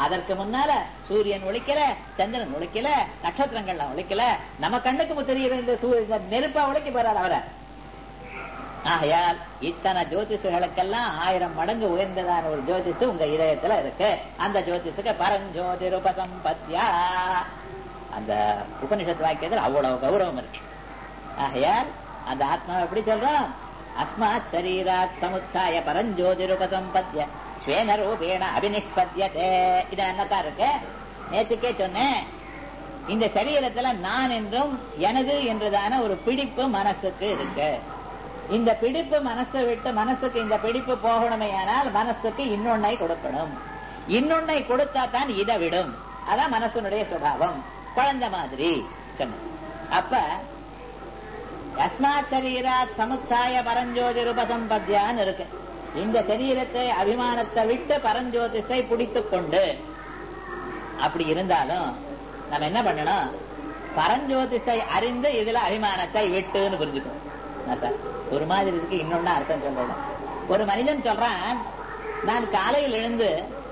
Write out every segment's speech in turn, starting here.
அதற்கு முன்னால சூரியன் ஒழிக்கல சந்திரன் ஒழிக்கல நட்சத்திரங்கள்லாம் ஒழிக்கல நம்ம கண்ணுக்கு தெரியுற இந்த சூ- இந்த நெருப்பா ஒழிக்க போறாரு அவரை ஆகையால் இத்தனை ஜோதிஷர்களுக்கெல்லாம் ஆயிரம் மடங்கு உயர்ந்ததான ஒரு ஜோதிஷு உங்க இதயத்துல இருக்கு அந்த ஜோதிஷுக்கு பரஞ்சோதி ரூபசம்பத்யா அந்த உபனிஷத்து வாக்கியத்தில் அவ்வளவு கௌரவம் இருக்கு ஆகையால் அந்த ஆத்மா எப்படி சொல்றோம் அஸ்மாத் சரீராத் சமுத்தாய பரஞ்சோதி ரூபசம்பத்ய ஸ்வேன ரூபேண அபினிஷ்பத்யதே இது என்னத்தான் இருக்கு நேற்றுக்கே சொன்னேன் இந்த சரீரத்துல நான் என்றும் எனது என்றதான ஒரு பிடிப்பு மனசுக்கு இருக்கு இந்த பிடிப்பு மனசை விட்டு மனசுக்கு இந்த பிடிப்பு போகணுமேயானால் மனசுக்கு இன்னொன்னை கொடுக்கணும் இன்னொன்னை கொடுத்தா தான் இதை விடும் அதான் மனசனுடைய சுபாவம் குழந்தை மாதிரி சொன்னேன் அப்ப அஸ்மாத் சரீராத் சமுத்தாய பரஞ்சோதி ரூபசம்பத்யான்னு இருக்கு இந்த சரீரத்தை அபிமானத்தை விட்டு பரஞ்சோதிஷை பிடித்துக் கொண்டு அப்படி இருந்தாலும் நம்ம என்ன பண்ணணும் பரஞ்சோதிஷை அறிந்து இதுல அபிமானத்தை விட்டுன்னு புரிஞ்சுக்கணும் என்ன சார் ஒரு மாதிரி இருக்கு இன்னொன்னு அர்த்தம் சொல்றேன் ஒரு மனிதன் சொல்றான் நான் காலையில் எழுந்து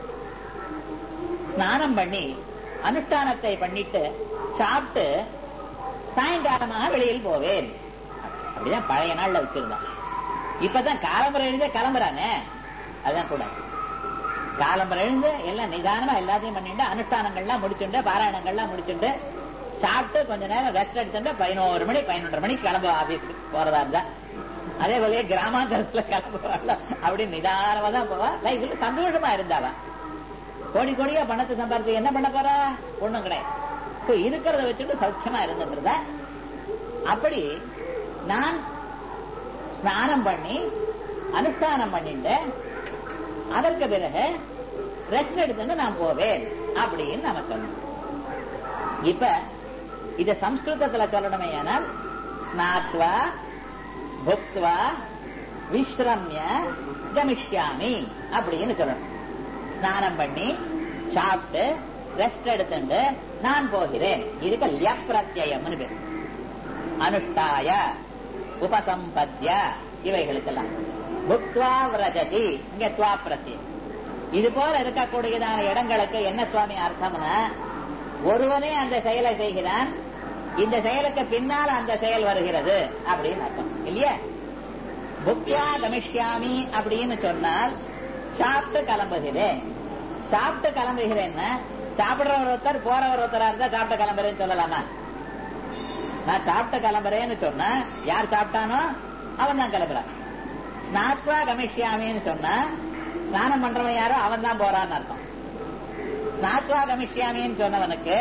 ஸ்நானம் பண்ணி அனுஷ்டானத்தை பண்ணிட்டு சாப்பிட்டு சாயங்காலமாக வெளியில் போவேன் அப்படிதான் பழைய நாள்ல வச்சிருந்தான் இப்பதான் காலம்பரம் எழுத கிளம்புறானே அதுதான் கூட காலம்பரம் எழுந்து எல்லாம் நிதானமா எல்லாத்தையும் பண்ணிட்டு அனுஷ்டானங்கள்லாம் முடிச்சுட்டு பாராயணங்கள்லாம் முடிச்சுட்டு சாப்பிட்டு கொஞ்ச நேரம் ரெஸ்ட் எடுத்துட்டு பதினோரு மணி பதினொன்றரை மணிக்கு கிளம்பு ஆபீஸ்க்கு போறதா இருந்தா அதே போலயே கிராமாந்தரத்துல கிளம்புவாள் அப்படி நிதானமா தான் போவா லைஃப்ல சந்தோஷமா இருந்தாவா கோடி கோடியா பணத்தை சம்பாதிச்சு என்ன பண்ண போறா ஒண்ணும் கிடையாது So, இருக்கிறத வச்சுட்டு சௌக்கியமா இருந்துன்றத அப்படி நான் ஸ்நானம் பண்ணி அனுஷ்டானம் பண்ணிட்டு அதற்கு பிறகு ரெஸ்ட் எடுத்துட்டு நான் போவேன் அப்படின்னு நம்ம சொன்னோம் இப்ப இத சம்ஸ்கிருதத்துல சொல்லணுமே ஆனால் ஸ்நாத்வா புக்த்வா விஸ்ரம்ய கமிஷ்யாமி அப்படின்னு சொல்லணும் ஸ்நானம் பண்ணி சாப்பிட்டு ரெஸ்ட் எடுத்துட்டு நான் போகிறேன் இதுக்கு லியப் பிரத்யயம்னு பேர் அனுஷ்டாய உபசம்பத்ய இவைகளுக்கெல்லாம் புக்வா விரஜதி இங்க துவா பிரத்யம் இது போல இருக்கக்கூடியதான இடங்களுக்கு என்ன சுவாமி அர்த்தம்னா ஒருவனே அந்த செயலை செய்கிறான் இந்த செயலுக்கு பின்னால் அந்த செயல் வருகிறது அப்படின்னு அர்த்தம் இல்லையா புக்யா கமிஷ்யாமி அப்படின்னு சொன்னால் சாப்பிட்டு கிளம்புகிறேன் சாப்பிட்டு கிளம்புகிறேன்னா சாப்பிடுறவர் ஒருத்தர் போறவர் ஒருத்தரா இருந்தா சாப்பிட்டு கிளம்புறேன்னு சொல்லலாமா நான் சாப்பிட்டு கிளம்புறேன்னு சொன்னா யார் சாப்பிட்டானோ அவன் தான் கிளம்புறான் ஸ்நாத்வா கமிஷ்யாமின்னு சொன்னா ஸ்நானம் பண்றவன் யாரோ அவன் தான் போறான்னு அர்த்தம் ஸ்நாத்வா கமிஷ்யாமின்னு சொன்னவனுக்கு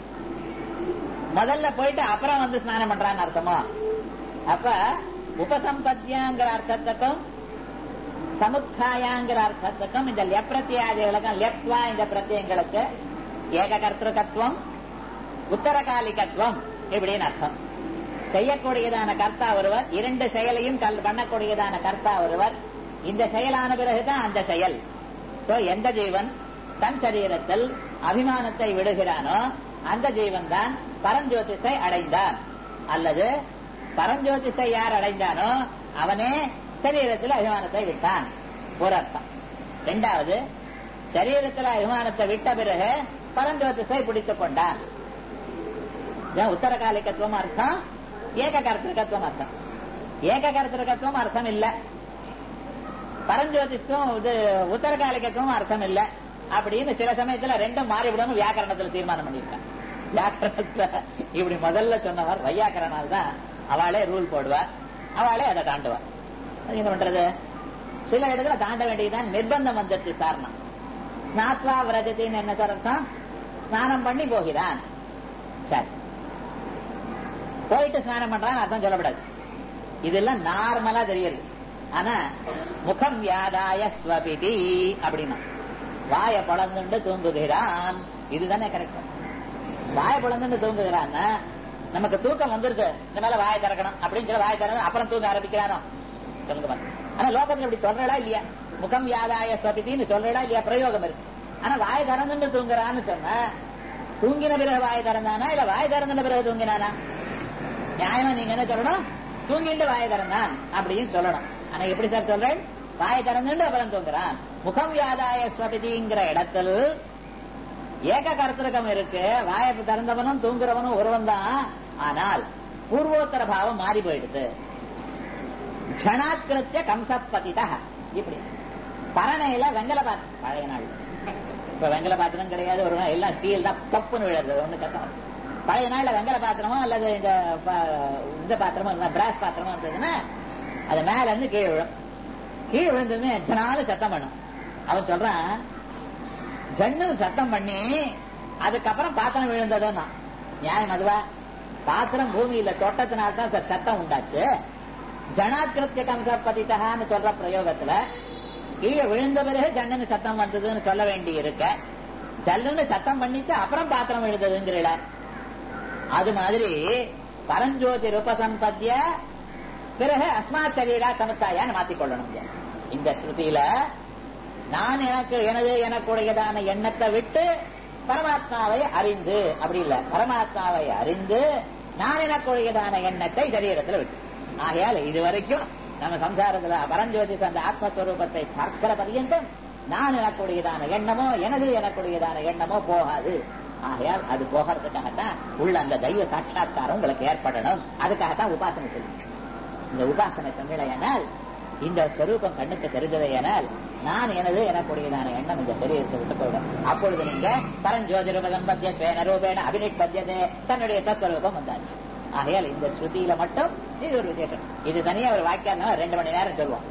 முதல்ல போயிட்டு அப்புறம் வந்து ஸ்நானம் பண்றான்னு அர்த்தமோ அப்ப உபசம்பத்தியாங்கிற அர்த்தத்துக்கும் சமுத்தாயாங்கிற அர்த்தத்துக்கும் இந்த லெப்ரத்தியாதிகளுக்கும் லெப்வா இந்த பிரத்தியங்களுக்கு ஏக கர்த்தத்துவம் உத்தரகாலிகத்துவம் இப்படின்னு அர்த்தம் செய்யக்கூடியதான கர்த்தா ஒருவர் இரண்டு செயலையும் கல் பண்ணக்கூடியதான கர்த்தா ஒருவர் இந்த செயலான பிறகுதான் அந்த செயல் சோ எந்த ஜீவன் தன் சரீரத்தில் அபிமானத்தை விடுகிறானோ அந்த ஜீவன் தான் பரஞ்சோதிஷை அடைந்தான் அல்லது பரஞ்சோதிஷை யார் அடைந்தானோ அவனே சரீரத்தில் அபிமானத்தை விட்டான் ஒரு அர்த்தம் இரண்டாவது சரீரத்தில் அபிமானத்தை விட்ட பிறகு பரஞ்சோதிஷை பிடித்துக் கொண்டான் இதான் உத்தரகாலிகத்துவம் அர்த்தம் ஏக கர்த்திருக்கத்துவம் அர்த்தம் ஏக கர்த்திருக்கத்துவம் அர்த்தம் இல்ல பரஞ்சோதிஷம் இது உத்தரகாலிகத்துவம் அர்த்தம் இல்ல அப்படின்னு சில சமயத்துல ரெண்டும் மாறிவிடணும் வியாக்கரணத்துல தீர்மானம் பண்ணியிருக்கான் வியாக்கரணத்துல இப்படி முதல்ல சொன்னவர் வையாக்கரனால் தான் அவளே ரூல் போடுவார் அவளே அதை தாண்டுவார் அது என்ன பண்றது சில இடத்துல தாண்ட வேண்டியதுதான் நிர்பந்தம் வந்துருச்சு சாரணம் ஸ்நாத்வா விரஜத்தின்னு என்ன சார் அர்த்தம் ஸ்நானம் பண்ணி போகிறான் சரி போயிட்டு ஸ்நானம் பண்றான் அர்த்தம் சொல்லப்படாது இதெல்லாம் நார்மலா தெரியுது ஆனா முகம் வியாதாய ஸ்வபிதி அப்படின்னா வாய பழந்துண்டு தூங்குகிறான் இதுதானே கரெக்ட் வாய பழந்துண்டு தூங்குகிறான்னா நமக்கு தூக்கம் வந்துருது இந்த மேல வாய திறக்கணும் அப்படின்னு சொல்லி வாய திறந்து அப்புறம் தூங்க ஆரம்பிக்கிறானோ சொல்லுங்க பாருங்க. ஆனா லோகத்துல இப்படி சொல்றடா இல்லையா முகம் வியாதாய ஸ்வபிதின்னு சொல்றடா இல்லையா பிரயோகம் இருக்கு ஆனா வாய திறந்துண்டு தூங்குறான்னு சொன்னா தூங்கின பிறகு வாய திறந்தானா இல்ல வாய திறந்த பிறகு தூங்கினானா நியாயமா நீங்க என்ன சொல்லணும் தூங்கிட்டு வாய திறந்தான் அப்படின்னு சொல்லணும் ஆனா எப்படி சார் சொல்றேன் வாய திறந்துட்டு அப்புறம் தூங்குறான் முகம் வியாதாய ஸ்வபிதிங்கிற இடத்தில் ஏக கர்த்தரகம் இருக்கு வாயை திறந்தவனும் தூங்குறவனும் ஒருவன் தான் ஆனால் பூர்வோத்தர பாவம் மாறி போயிடுது ஜனாத்கிருத்திய கம்சப்பதிதா இப்படி பரணையில வெங்கல பாத்திரம் பழைய நாள் இப்ப வெங்கல பாத்திரம் கிடையாது ஒரு நாள் எல்லாம் ஸ்டீல் தான் பப்புன்னு விழுறது ஒண்ணு கஷ்டம் பழைய நாள்ல வெங்கல பாத்திரமோ அல்லது இந்த ப- இந்த பாத்திரமோ இருந்தா பிராஸ் பாத்திரமோ இருந்ததுன்னா அது மேல இருந்து கீழே விழும் கீழே விழுந்ததுமே ஜனால சத்தம் பண்ணும் அவன் சொல்றான் ஜன்னு சத்தம் பண்ணி அதுக்கப்புறம் பாத்திரம் விழுந்ததுன்னா நியாயம் அதுவா பாத்திரம் பூமியில தொட்டத்தினால்தான் தான் ச- சத்தம் உண்டாச்சு ஜனாத்கிருத்திய கம்சப்பதித்தகான்னு சொல்ற பிரயோகத்துல கீழே விழுந்த பிறகு ஜன்னன்னு சத்தம் வந்ததுன்னு சொல்ல வேண்டி இருக்க ஜல்லுன்னு சத்தம் பண்ணிட்டு அப்புறம் பாத்திரம் விழுந்ததுங்கிறீல அது மாதிரி பரஞ்சோதி ரூபசம்பத்திய பிறகு அஸ்மாத் சரீரா சமுத்தாயான்னு மாத்திக்கொள்ளணும் இங்க. இந்த ஸ்ருதியில நான் எனக்கு எனது எனக்குடையதான எண்ணத்தை விட்டு பரமாத்மாவை அறிந்து அப்படி இல்ல பரமாத்மாவை அறிந்து நான் எனக்குடையதான எண்ணத்தை சரீரத்துல விட்டு ஆகையால் இதுவரைக்கும் நம்ம சம்சாரத்துல பரஞ்சோதி அந்த ஆத்மஸ்வரூபத்தை பார்க்கிற பர்யந்தம் நான் எனக்குடையதான எண்ணமோ எனது எனக்குடையதான எண்ணமோ போகாது ஆகையால் அது போகிறதுக்காகத்தான் உள்ள அந்த தெய்வ சாட்சா்காரம் உங்களுக்கு ஏற்படணும் அதுக்காகத்தான் உபாசனை சொல்லுங்க இந்த உபாசனை சொன்னால் இந்த ஸ்வரூபம் கண்ணுக்கு தெரிஞ்சதையானால் நான் எனது எனக்குடையதான எண்ணம் இந்த சரீரத்தை விட்டு போயிடும் அப்பொழுது நீங்க பரஞ்சோதிரூபதம் பத்திய ஸ்வேன ரூபேன அபினிஷ்பத்தியதே தன்னுடைய சஸ்வரூபம் வந்தாச்சு ஆகையால் இந்த ஸ்ருதியில மட்டும் இது ஒரு விசேஷம் இது தனியா ஒரு வாக்கியம் ரெண்டு மணி நேரம் சொல்லுவோம்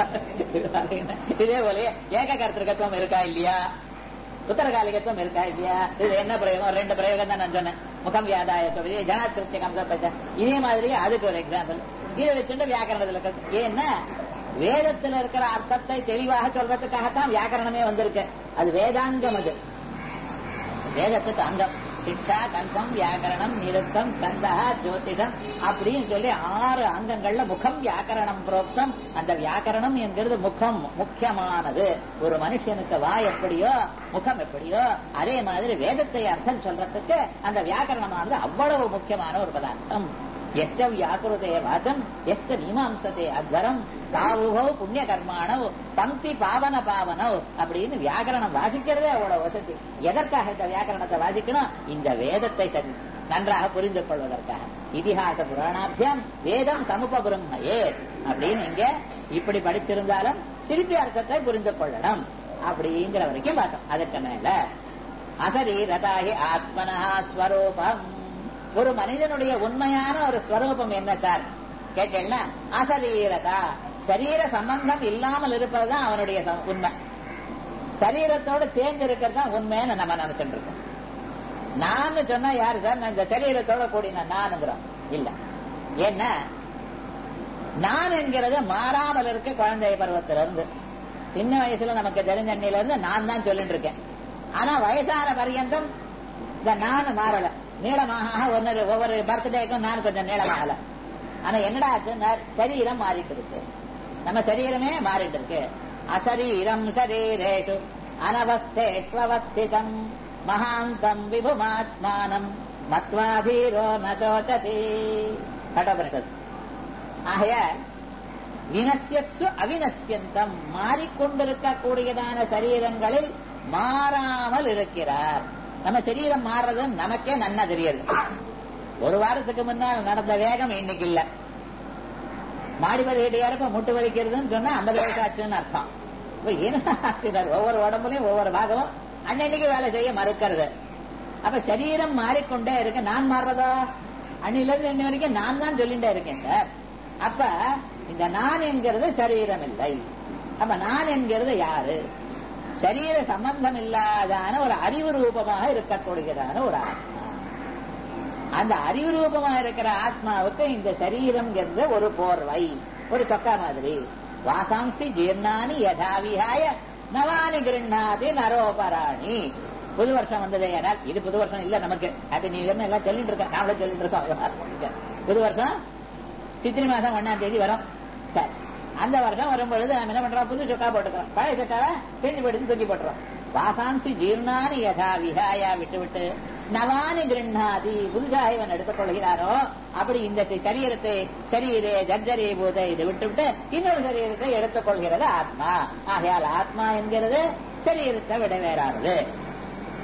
இதே போல ஏக கருத்திருக்கத்துவம் இருக்கா இல்லையா உத்தரகாலிகத்துவம் இருக்கா இல்லையா இது என்ன பிரயோகம் ரெண்டு பிரயோகம் தான் நான் சொன்னேன் முகம் வியாதாய சொல்லி ஜனாத்திருத்திய கம்சப்பட்ட இதே மாதிரி அதுக்கு ஒரு எக்ஸாம்பிள் இதை வச்சுட்டு வியாக்கரணத்துல இருக்கு ஏன்னா வேதத்துல இருக்கிற அர்த்தத்தை தெளிவாக சொல்றதுக்காகத்தான் வியாக்கரணமே வந்திருக்கு அது வேதாங்கம் அது வேதத்துக்கு அங்கம் சிக்ஷா கந்தம் வியாக்கரணம் நிருத்தம் சந்தா ஜோதிடம் அப்படின்னு சொல்லி ஆறு அங்கங்கள்ல முகம் வியாக்கரணம் புரோக்தம் அந்த வியாக்கரணம் என்கிறது முகம் முக்கியமானது ஒரு மனுஷனுக்கு வாய் எப்படியோ முகம் எப்படியோ அதே மாதிரி வேதத்தை அர்த்தம் சொல்றதுக்கு அந்த வியாக்கரணமானது அவ்வளவு முக்கியமான ஒரு பதார்த்தம் எஸ்ட வியாக்குருதே வாதம் எஸ்ட மீமாம்சதே அத்வரம் தாவுகோ புண்ணிய கர்மாணவ் பங்கி பாவன பாவனவ் அப்படின்னு வியாக்கரணம் வாசிக்கிறதே அவ்வளவு வசதி எதற்காக இந்த வியாக்கரணத்தை வாசிக்கணும் இந்த வேதத்தை சரி நன்றாக புரிந்து கொள்வதற்காக இதிகாச புராணாபியம் வேதம் சமுபபிரம்மையே அப்படின்னு இங்க இப்படி படிச்சிருந்தாலும் திருப்பி அர்த்தத்தை புரிந்து கொள்ளணும் அப்படிங்கிற வரைக்கும் பார்த்தோம் அதற்கு மேல அசரீரதாகி ஆத்மனஹா ஸ்வரூபம் ஒரு மனிதனுடைய உண்மையான ஒரு ஸ்வரூபம் என்ன சார் கேட்டேன்னா அசரீரதா சரீர சம்பந்தம் இல்லாமல் இருப்பதுதான் அவனுடைய ச- உண்மை சரீரத்தோட சேர்ந்து இருக்கிறது தான் உண்மைன்னு நம்ம நினைச்சிட்டு இருக்கோம் நான் சொன்னா யாரு சார் நான் இந்த சரீரத்தோட கூடி நான் நானுங்கிறோம் இல்ல ஏன்னா நான் என்கிறது மாறாமல் இருக்க குழந்தை பருவத்தில இருந்து சின்ன வயசுல நமக்கு தெரிஞ்ச அண்ணில இருந்து நான் தான் சொல்லிட்டு இருக்கேன் ஆனா வயசான பர்யந்தம் இந்த நான் மாறல நீளமாக ஒன்னு ஒவ்வொரு பர்த்டேக்கும் நான் கொஞ்சம் நீளமாகல ஆனா என்னடா ஆச்சுன்னா சரீரம் மாறிட்டு இருக்கு நம்ம சரீரமே மாறிட்டு இருக்கு அசரீரம் சரீரேஷு அனவஸ்தேஷ்வஸ்திதம் மகாந்தம் விபுமாத்மானம் மத்வாதீரோ நசோச்சதி கட்டோபனிஷத் ஆகையால் வினசியத்சு அவினசியந்தம் மாறிக்கொண்டிருக்கக்கூடியதான சரீரங்களில் மாறாமல் இருக்கிறார் நம்ம சரீரம் மாறுறது நமக்கே நன்னா தெரியாது ஒரு வாரத்துக்கு முன்னால் நடந்த வேகம் இன்னைக்கு இல்ல மாடிப்படி ஏறியாரப்ப முட்டு வலிக்கிறதுன்னு சொன்னா ஐம்பது வயசு ஆச்சுன்னு அர்த்தம் இப்ப என்ன ஆச்சுனார் ஒவ்வொரு உடம்புலயும் ஒவ்வொரு பாகமும் அன்னன்னைக்கு வேலை செய்ய மறுக்கிறது அப்ப சரீரம் மாறிக்கொண்டே இருக்கு நான் மாறுறதா அன்னில இருந்து இன்னி வரைக்கும் நான் தான் சொல்லிட்டே இருக்கேன் சார் அப்ப இந்த நான் என்கிறது சரீரம் இல்லை அப்ப நான் என்கிறது யாரு சரீர சம்பந்தம் இல்லாதான ஒரு அறிவு ரூபமாக இருக்கக்கூடியதான ஒரு ஆத்மா அந்த அறிவு ரூபமாக இருக்கிற ஆத்மாவுக்கு இந்த சரீரம் என்ற ஒரு போர்வை ஒரு சொக்கா மாதிரி வாசாம்சி ஜீர்ணானி யதாவிகாய நவானி கிருண்ணாதி நரோபராணி புது வருஷம் வந்ததே ஏனால் இது புது வருஷம் இல்ல நமக்கு ஹாப்பி நியூ இயர்னு எல்லாம் சொல்லிட்டு இருக்கேன் நாமளும் சொல்லிட்டு இருக்கோம் புது வருஷம் சித்திரை மாசம் ஒன்னாம் தேதி வரும் சரி அந்த வருஷம் வரும்பொழுது நம்ம என்ன பண்றோம் புது சொக்கா போட்டுக்கிறோம் பழைய சொக்காவை பின்னி போட்டு தூக்கி போட்டுறோம் வாசாம்சி ஜீர்ணானி யதா விகாயா விட்டு விட்டு நவானி கிருண்ணாதி புதுசாக இவன் எடுத்துக் கொள்கிறாரோ அப்படி இந்த சரீரத்தை சரீரே ஜர்ஜரே பூத இதை விட்டு விட்டு இன்னொரு சரீரத்தை எடுத்துக் கொள்கிறது ஆத்மா ஆகையால் ஆத்மா என்கிறது சரீரத்தை விட வேறானது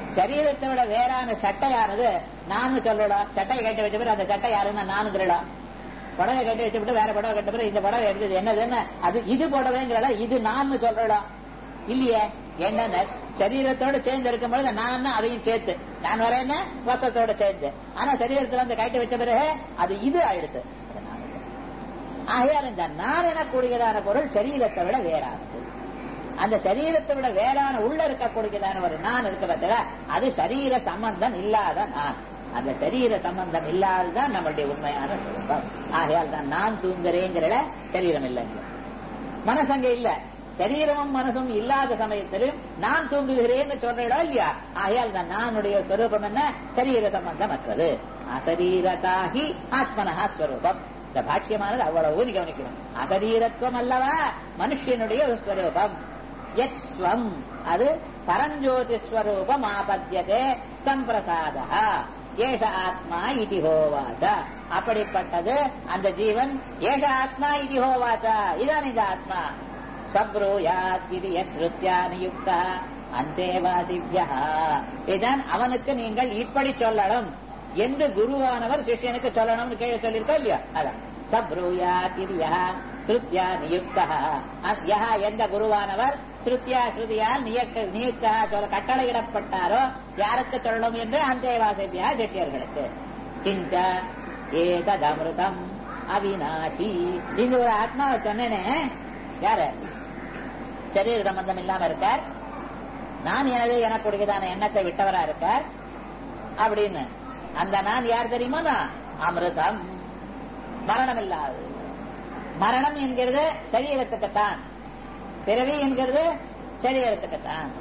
சரீரத்தை விட வேறான சட்டையானது நான் சொல்லலாம் சட்டையை கட்டி வச்ச பிறகு அந்த சட்டை யாருன்னா நானு சொல்லலாம் புடவை கட்டி வச்சுட்டு வேற புடவை கட்ட பிறகு இந்த புடவை எடுத்தது என்னதுன்னு அது இது புடவைங்கிறல இது நான் சொல்லலாம் இல்லையே என்ன சரீரத்தோட சேர்ந்து இருக்கும் பொழுது நான் அதையும் சேர்த்து நான் வரேன்னு மொத்தத்தோட சேர்ந்து ஆனா சரீரத்துல அந்த கட்டி வச்ச பிறகு அது இது ஆயிடுத்து அது நான் இல்லை. ஆகையால் இந்த நான் எனக்கூடியதான பொருள் சரீரத்தை விட வேறானது அந்த சரீரத்தை விட வேறான உள்ள இருக்கக்கூடியதான ஒரு நான் இருக்கிறதுல அது சரீர சம்பந்தம் இல்லாத நான் அந்த சரீர சம்பந்தம் இல்லாததான் நம்மளுடைய உண்மையான சுரூபம் ஆகையால் தான் நான் தூங்குறேங்கிறல சரீரம் இல்லைங்க மனசங்க இல்ல சரீரமும் மனசும் இல்லாத சமயத்திலும் நான் தூங்குகிறேன்னு சொல்றா இல்லையா ஆகையால் தான் நானுடைய ஸ்வரூபம் என்ன சரீர சம்பந்தமற்றது அசரீரதாகி ஆத்மனஹா ஸ்வரூபம் இந்த பாஷ்யமானது அவ்வளவு நீ கவனிக்கணும் அசரீரத்துவம் அல்லவா மனுஷனுடைய ஒரு ஸ்வரூபம் யத் ஸ்வம் அது பரஞ்சோதி ஸ்வரூபம் ஆபத்தியதே சம்பிரசாதா ஏஷ ஆத்மா இதி ஹோவாச்ச அப்படிப்பட்டது அந்த ஜீவன் ஏஷ ஆத்மா இதி ஹோவாச்ச இதான் இந்த ஆத்மா சப்ரூயாத் இது யஸ்ருத்யா நியுக்தா அந்தேவாசிவ்யா இதான் அவனுக்கு நீங்கள் இப்படி சொல்லணும் என்று குருவானவர் சிஷ்யனுக்கு சொல்லணும்னு கேள்வி சொல்லியிருக்கோம் இல்லையா அதான் சப்ரூயாத் இது யா ஸ்ருத்யா நியுக்தா அ- யா எந்த குருவானவர் ஸ்ருத்யா ஸ்ருதியால் நியக்க நியுக்தா சொல்ல கட்டளையிடப்பட்டாரோ யாருக்கு சொல்லணும் என்று அந்தேவாசிவ்யா சிஷ்யர்களுக்கு கிஞ்ச ஏததமிருதம் அவிநாசி இங்க ஒரு ஆத்மாவை சொன்னேனே யாரு சரீர சம்பந்தம் இல்லாம இருக்கார் நான் எனது எனக்குடையதான எண்ணத்தை விட்டவரா இருக்கார் அப்படின்னு அந்த நான் யார் தெரியுமா நான் அமிர்தம் மரணம் இல்லாது மரணம் என்கிறது சரீரத்துக்குத்தான் பிறவி என்கிறது சரீரத்துக்குத்தான்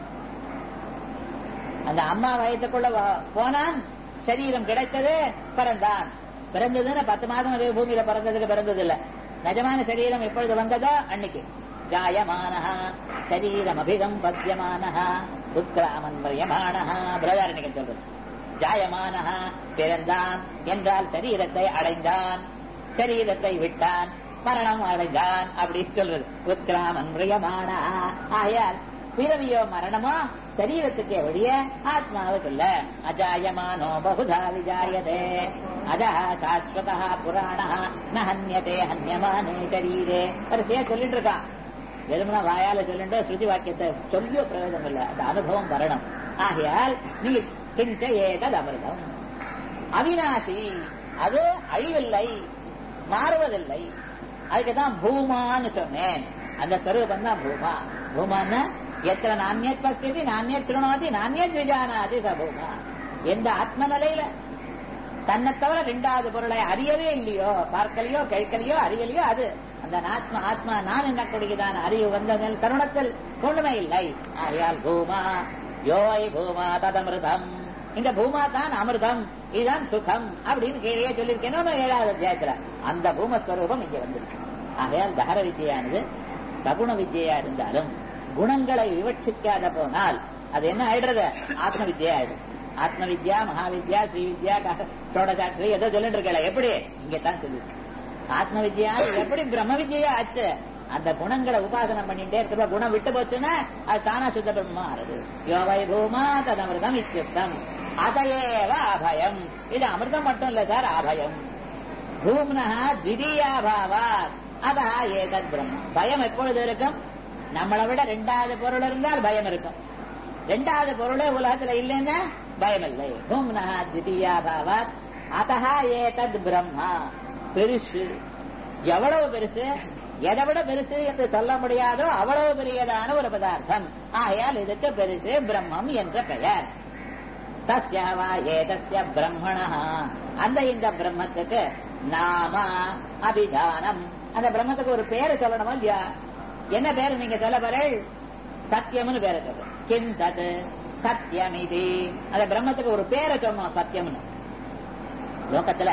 அந்த அம்மா வயத்துக்குள்ள வ- போனான் சரீரம் கிடைத்தது பிறந்தான் பிறந்ததுன்னு பத்து மாதம் அதே பூமியில பிறந்ததுக்கு பிறந்தது இல்ல நிஜமான சரீரம் எப்பொழுது வந்ததோ அன்னைக்கு ஜாயமானஹா சரீரம் அபிகம் பத்தியமானஹா உத்கிராமன் பிரியமானஹா பிரதாரணிகள் சொல்றது ஜாயமானஹா பிறந்தான் என்றால் சரீரத்தை அடைந்தான் சரீரத்தை விட்டான் மரணம் அடைந்தான் அப்படின்னு சொல்றது உத்கிராமன் பிரியமானஹா ஆயால் பிறவியோ மரணமோ சரீரத்துக்கு வெளிய ஆத்மாவுக்கு இல்ல அஜாயமானோ பகுதா விஜாயதே அஜா சாஸ்வதா புராணா ந ஹன்யதே ஹன்யமானே சரீரே வரிசையா சொல்லிட்டு இருக்கான் வெறுமனா வாயால சொல்லிட்டு ஸ்ருதி வாக்கியத்தை சொல்லியோ பிரயோஜனம் இல்ல அந்த அனுபவம் வரணும் ஆகையால் நீ கிஞ்ச ஏதது அமிர்தம் அவிநாசி அது அழிவில்லை மாறுவதில்லை அதுக்குதான் பூமான்னு சொன்னேன் அந்த ஸ்வரூபம் தான் பூமா பூமான்னா எத்தனை நானியத் பசியதி நானியத் சுருணாதி நானியத் விஜானாதி ச பூமா எந்த ஆத்ம நிலையில தன்னை தவிர ரெண்டாவது பொருளை அறியவே இல்லையோ பார்க்கலையோ கேட்கலையோ அறியலையோ அது அந்த ஆத்மா ஆத்மா நான் என்னக்கூடியதான அறிவு வந்த நெல் தருணத்தில் ஒண்ணுமே இல்லை ஆகையால் பூமா யோய் பூமா ததமிருதம் இந்த பூமா தான் அமிர்தம் இதுதான் சுகம் அப்படின்னு கீழே சொல்லியிருக்கேன் ஏழாவது அத்தியாயத்துல அந்த பூமஸ்வரூபம் இங்க வந்திருக்கு ஆகையால் தகர வித்யானது சகுண வித்யா இருந்தாலும் குணங்களை விவட்சிக்காத போனால் அது என்ன ஆயிடுறது ஆத்ம வித்யா ஆயிடும் ஆத்ம வித்யா மகாவித்யா ஸ்ரீ வித்யா சோடசாட்சி ஏதோ சொல்லிட்டு இருக்கல எப்படி இங்கதான் சொல்லி ஆத்ம வித்யா எப்படி பிரம்ம வித்யா ஆச்சு அந்த குணங்களை உபாசனம் பண்ணிட்டே இருக்கிற குணம் விட்டு போச்சுன்னா அது தானா சுத்த பிரம்மமா ஆறுது யோவை பூமா ததமிருதம் இத்தியுக்தம் அதையேவ அபயம் இது அமிர்தம் மட்டும் இல்ல சார் அபயம் பூம்னா திடீயாபாவா அதா ஏதத் பிரம்ம பயம் எப்பொழுது இருக்கும் நம்மளை விட ரெண்டாவது பொருள் இருந்தால் பயம் இருக்கும் ரெண்டாவது பொருளே உலகத்துல இல்லைன்னா பயம் இல்லை பூம்னா திடீயாபாவா அதா ஏதத் பிரம்மா பெருசு எவ்வளவு பெருசு எதை விட பெருசு என்று சொல்ல முடியாதோ அவ்வளவு பெரியதான ஒரு பதார்த்தம் ஆகையால் இதுக்கு பெருசு பிரம்மம் என்ற பெயர் தஸ்யாவா ஏதஸ்ய பிரம்மணா அந்த இந்த பிரம்மத்துக்கு நாம அபிதானம் அந்த பிரம்மத்துக்கு ஒரு பேரு சொல்லணுமா இல்லையா என்ன பேரு நீங்க சொல்ல போறேள் சத்தியம்னு பேரை சொல்ற கிம் தத் சத்தியம் இது அந்த பிரம்மத்துக்கு ஒரு பேரை சொன்னோம் சத்தியம்னு லோகத்துல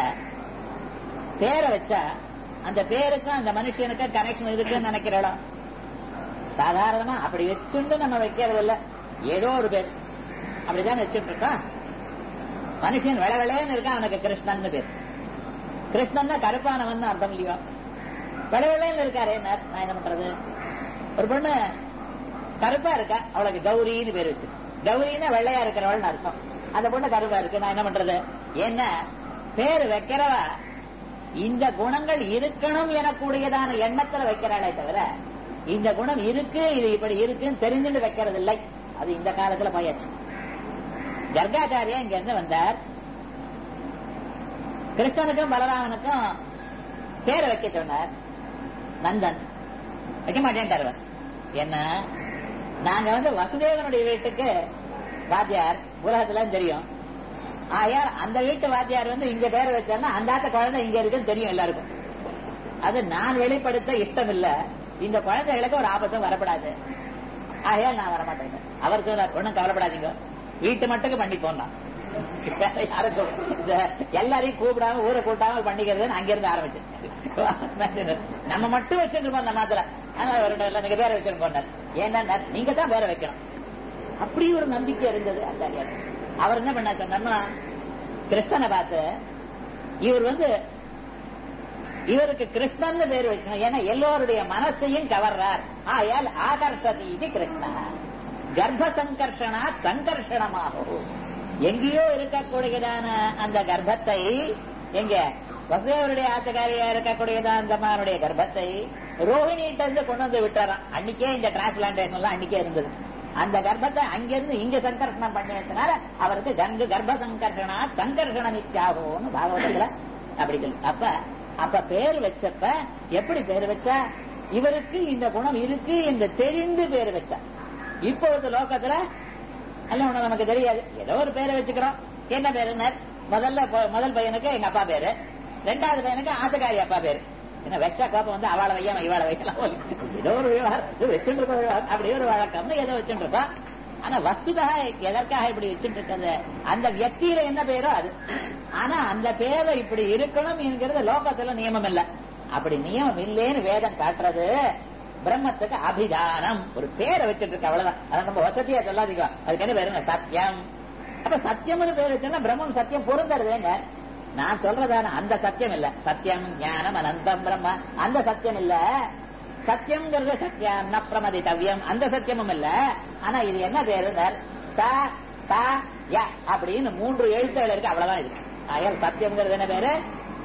பேரை வச்சா அந்த பேருக்கும் அந்த மனுஷனுக்கு கனெக்ஷன் இருக்குன்னு நினைக்கிறோம் சாதாரணமா அப்படி வச்சுண்டு நம்ம வைக்கிறது இல்ல ஏதோ ஒரு பேர் அப்படிதான் வச்சுட்டு இருக்கோம் மனுஷன் வெள வெளையன்னு இருக்கான் அவனுக்கு கிருஷ்ணன் பேர் கிருஷ்ணன் தான் கருப்பானவன் அர்த்தம் இல்லையோ வெள வெளையன்னு இருக்காரு என்ன நான் என்ன பண்றது ஒரு பொண்ணு கருப்பா இருக்கா அவளுக்கு கௌரின்னு பேர் வச்சு கௌரின்னா வெள்ளையா இருக்கிறவள்னு அர்த்தம் அந்த பொண்ணு கருப்பா இருக்கு நான் என்ன பண்றது என்ன பேர் வைக்கிறவ இந்த குணங்கள் இருக்கணும் எனக்கூடியதான எண்ணத்துல வைக்கிறாளே தவிர இந்த குணம் இருக்கு இது இப்படி இருக்குன்னு தெரிஞ்சுட்டு வைக்கிறது இல்லை அது இந்த காலத்துல போயாச்சு கர்காச்சாரியா இங்க இருந்து வந்தார் கிருஷ்ணனுக்கும் பலராமனுக்கும் பேரை வைக்க சொன்னார் நந்தன் வைக்க மாட்டேன்ட்டார் அவர். என்ன நாங்க வந்து வசுதேவனுடைய வீட்டுக்கு வாத்தியார் உலகத்துல தெரியும் ஆயார் அந்த வீட்டு வாத்தியார் வந்து இங்க பேரை வச்சாருன்னா அந்த ஆத்த குழந்தை இங்க இருக்குன்னு தெரியும் எல்லாருக்கும் அது நான் வெளிப்படுத்த இஷ்டம் இல்ல இந்த குழந்தைகளுக்கு ஒரு ஆபத்தும் வரப்படாது ஆகையால் நான் வரமாட்டேன் அவர் சொன்னார் ஒண்ணும் கவலைப்படாதீங்க வீட்டு மட்டுக்கு பண்ணி போனா யாருக்கும் இந்த எல்லாரையும் கூப்பிடாம ஊரை கூட்டாம பண்ணிக்கிறது அங்கிருந்து ஆரம்பிச்சு நம்ம மட்டும் வச்சுட்டு இருப்போம் அந்த மாத்திர அதனால அவர்கிட்ட எல்லாம் நீங்க பேரை வச்சுட்டு போனார் ஏன்னா நீங்க தான் பேரை வைக்கணும் அப்படி ஒரு நம்பிக்கை இருந்தது ஆச்சாரியார் அவர் என்ன பண்ண சொன்னா கிருஷ்ணனை பார்த்து இவர் வந்து இவருக்கு கிருஷ்ணன் பேர் வைக்கணும் ஏன்னா எல்லோருடைய மனசையும் கவர்றார் ஆயால் ஆகர்ஷதி இது கிருஷ்ணா கர்ப்ப சங்கர்ஷனா சங்கர்ஷணமாகும் எங்கேயோ இருக்கக்கூடியதான அந்த கர்ப்பத்தை எங்க வசுதேவருடைய ஆத்தகாரியா இருக்கக்கூடியதான அந்த அம்மாவுடைய கர்ப்பத்தை ரோஹிணிகிட்ட இருந்து கொண்டு வந்து விட்டுறான் அன்னைக்கே இந்த டிரான்ஸ்பிளான்டேஷன் எல்லாம் அன்னைக்கே இருந்தது அந்த கர்ப்பத்தை அங்கிருந்து இங்க சங்கர்ஷணம் பண்ணியதுனால அவருக்கு கங்கு கர்ப்ப சங்கர்ஷனா சங்கர்ஷண நித்யாகும்னு பாகவதத்துல அப்படி சொல்லு அப்ப அப்ப பேர் வச்சப்ப எப்படி பேர் வச்சா இவருக்கு இந்த குணம் இருக்கு என்று தெரிந்து பேர் வச்சா இப்பொழுது லோகத்துல அல்ல ஒண்ணு நமக்கு தெரியாது ஏதோ ஒரு பேரை வச்சுக்கிறோம் என்ன பேருனர் முதல்ல ப- முதல் பையனுக்கு எங்க அப்பா பேரு ரெண்டாவது பையனுக்கு ஆத்துக்காரி அப்பா பேரு என்ன வெஷ கோப்பம் வந்து அவளை வையாம இவாளை வைக்கலாம் ஏதோ ஒரு விவகாரம் இது வச்சுட்டு இருக்க விவகாரம் அப்படி ஒரு வழக்கம்னு ஏதோ வச்சுட்டு இருக்கோம் ஆனா வஸ்துதா எதற்காக இப்படி வச்சுட்டு இருக்கிறது அந்த வியக்தியில என்ன பேரோ அது ஆனா அந்த பேரை இப்படி இருக்கணும் என்கிறது லோகத்துல நியமம் இல்ல அப்படி நியமம் இல்லேன்னு வேதம் காட்டுறது பிரம்மத்துக்கு அபிதானம் ஒரு பேரை வச்சுட்டு இருக்கு அவ்வளவுதான் அதை நம்ம வசதியா சொல்லாதீங்க அதுக்கு என்ன பேருங்க சத்தியம் அப்ப சத்தியம்னு பேர் வச்சோம்னா பிரம்மம் சத்தியம் பொருந்தருதுங்க நான் சொல்றதான அந்த சத்தியம் இல்ல சத்தியம் ஞானம் அனந்தம் பிரம்ம அந்த சத்தியம் இல்ல சத்தியம்ங்கிறது சத்தியம் ந பிரமதித்தவ்யம் அந்த சத்தியமும் இல்ல ஆனா இது என்ன பேரு ச த ய அப்படின்னு மூன்று எழுத்துகள் இருக்கு அவ்வளவுதான் இது ஆயால் சத்தியம்ங்கிறது என்ன பேரு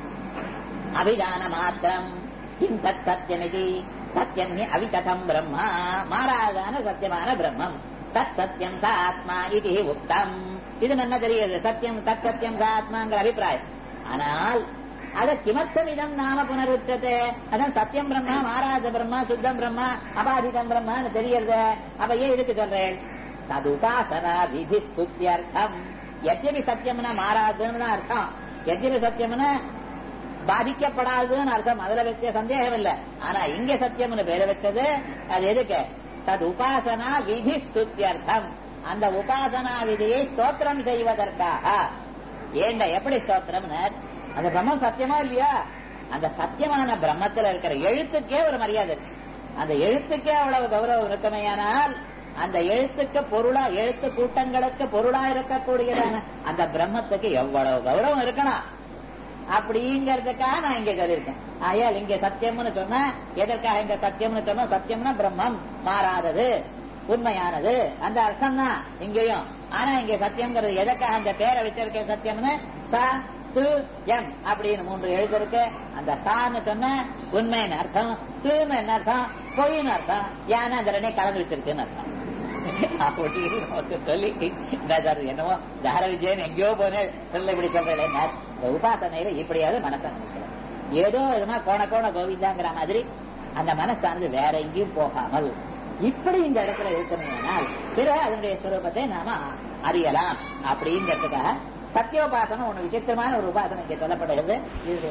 அபிதான மாத்திரம் கிம் தத் சத்தியமிதி சத்தியம் ஹி அவிகதம் பிரம்மா மாறாதான சத்தியமான பிரம்மம் தத் சத்தியம் ச ஆத்மா இது உக்தம் இது என்ன தெரியுது சத்தியம் தத் சத்தியம் ச ஆத்மாங்கிற அபிப்பிராயம் ஆனால் அத கிமர்த்தமிதம் நாம புனருச்சதே அதான் சத்தியம் பிரம்மா மாறாத பிரம்மா சுத்தம் பிரம்மா அபாதிதம் பிரம்மான்னு தெரியறது அப்ப ஏன் இதுக்கு சொல்றேன் தது உபாசனா விதி ஸ்துத்தியர்த்தம் எத்தியபி சத்தியம்னா மாறாதுன்னு தான் அர்த்தம் எத்தியபி சத்தியம்னா பாதிக்கப்படாதுன்னு அர்த்தம் அதுல வச்ச சந்தேகம் இல்ல ஆனா இங்க சத்தியம்னு பேரை வச்சது அது எதுக்கு தது உபாசனா விதி ஸ்துத்தியர்த்தம் அந்த உபாசனா விதியை ஸ்தோத்திரம் செய்வதற்காக ஏண்ட எப்படி ஸ்தோத்திரம்னு அந்த பிரம்மம் சத்தியமா இல்லையா அந்த சத்தியமான பிரம்மத்துல இருக்கிற எழுத்துக்கே ஒரு மரியாதை இருக்கு அந்த எழுத்துக்கே அவ்வளவு கௌரவம் இருக்குமேயானால் அந்த எழுத்துக்கு பொருளா எழுத்து கூட்டங்களுக்கு பொருளா இருக்கக்கூடியதான அந்த பிரம்மத்துக்கு எவ்வளவு கௌரவம் இருக்கணும் அப்படிங்கறதுக்காக நான் இங்க சொல்லியிருக்கேன் ஆயால் இங்க சத்தியம்னு சொன்னா எதற்காக இங்க சத்தியம்னு சொன்னா சத்தியம்னா பிரம்மம் மாறாதது உண்மையானது அந்த அர்த்தம் தான் இங்கேயும் ஆனா இங்க சத்தியம்ங்கிறது எதற்காக அந்த பேரை வச்சிருக்க சத்தியம்னு ச து எம் அப்படின்னு மூன்று எழுத்து இருக்கு அந்த சான்னு சொன்ன உண்மைன்னு அர்த்தம் துன்னு என்ன அர்த்தம் பொய்ன்னு அர்த்தம் யானை அந்த ரெண்டையும் கலந்து வச்சிருக்குன்னு அர்த்தம் அப்படின்னு நமக்கு சொல்லி இந்த சார் என்னவோ தார விஜயன் எங்கேயோ போனேன் சொல்ல இப்படி சொல்றேன் இந்த உபாசனையில இப்படியாவது மனசை நினைக்கிறேன் ஏதோ விதமா கோண கோண கோவிந்தாங்கிற மாதிரி அந்த மனசானது வேற எங்கேயும் போகாமல் இப்படி இந்த இடத்துல இருக்கணும்னால் பிறகு அதனுடைய சுரூபத்தை நாம அறியலாம் அப்படிங்கிறதுக்காக சத்தியோபாசனம் ஒண்ணு விசித்திரமான ஒரு உபாசனை இங்கே சொல்லப்படுகிறது இது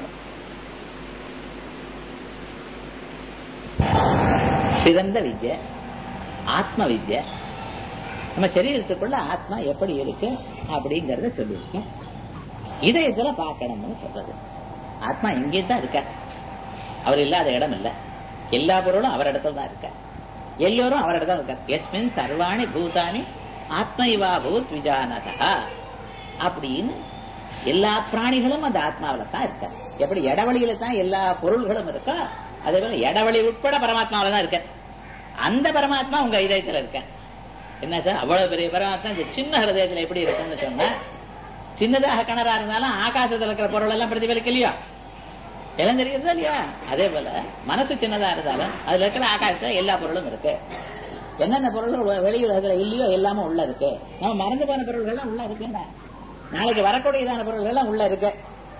சிறந்த வித்யை ஆத்ம வித்யை நம்ம சரீரத்துக்குள்ள ஆத்மா எப்படி இருக்கு அப்படிங்கறத சொல்லியிருக்கேன் இதயத்துல பார்க்கணும்னு சொல்றது ஆத்மா இங்கே தான் இருக்க அவர் இல்லாத இடம் இல்ல எல்லா பொருளும் அவர் இடத்துல தான் இருக்க எல்லோரும் அவர் இடத்துல இருக்கார் எஸ்மின் சர்வாணி பூதானி ஆத்மைவா பூத் விஜானதா அப்படின்னு எல்லா பிராணிகளும் அந்த ஆத்மாவில தான் இருக்க எப்படி இடவழியில தான் எல்லா பொருள்களும் இருக்கோ அதே போல இடவழி உட்பட பரமாத்மாவில தான் இருக்க அந்த பரமாத்மா உங்க இதயத்துல இருக்க என்ன சார் அவ்வளவு பெரிய பரமாத்மா இந்த சின்ன ஹிருதயத்துல எப்படி இருக்கும்னு சொன்னா சின்னதாக கிணறா இருந்தாலும் ஆகாசத்துல இருக்கிற பொருள் எல்லாம் பிரதிபலிக்கலையோ எல்லாம் தெரியுதா இல்லையா அதே போல மனசு சின்னதா இருந்தாலும் அதுல இருக்கிற ஆகாசத்துல எல்லா பொருளும் இருக்கு என்னென்ன பொருள் வெளியுலகத்துல இல்லையோ எல்லாமே உள்ள இருக்கு நம்ம மறந்து போன பொருள்கள் எல்லாம் உள்ள இருக்குங்க நாளைக்கு வரக்கூடியதான பொருள்கள் எல்லாம் உள்ள இருக்கு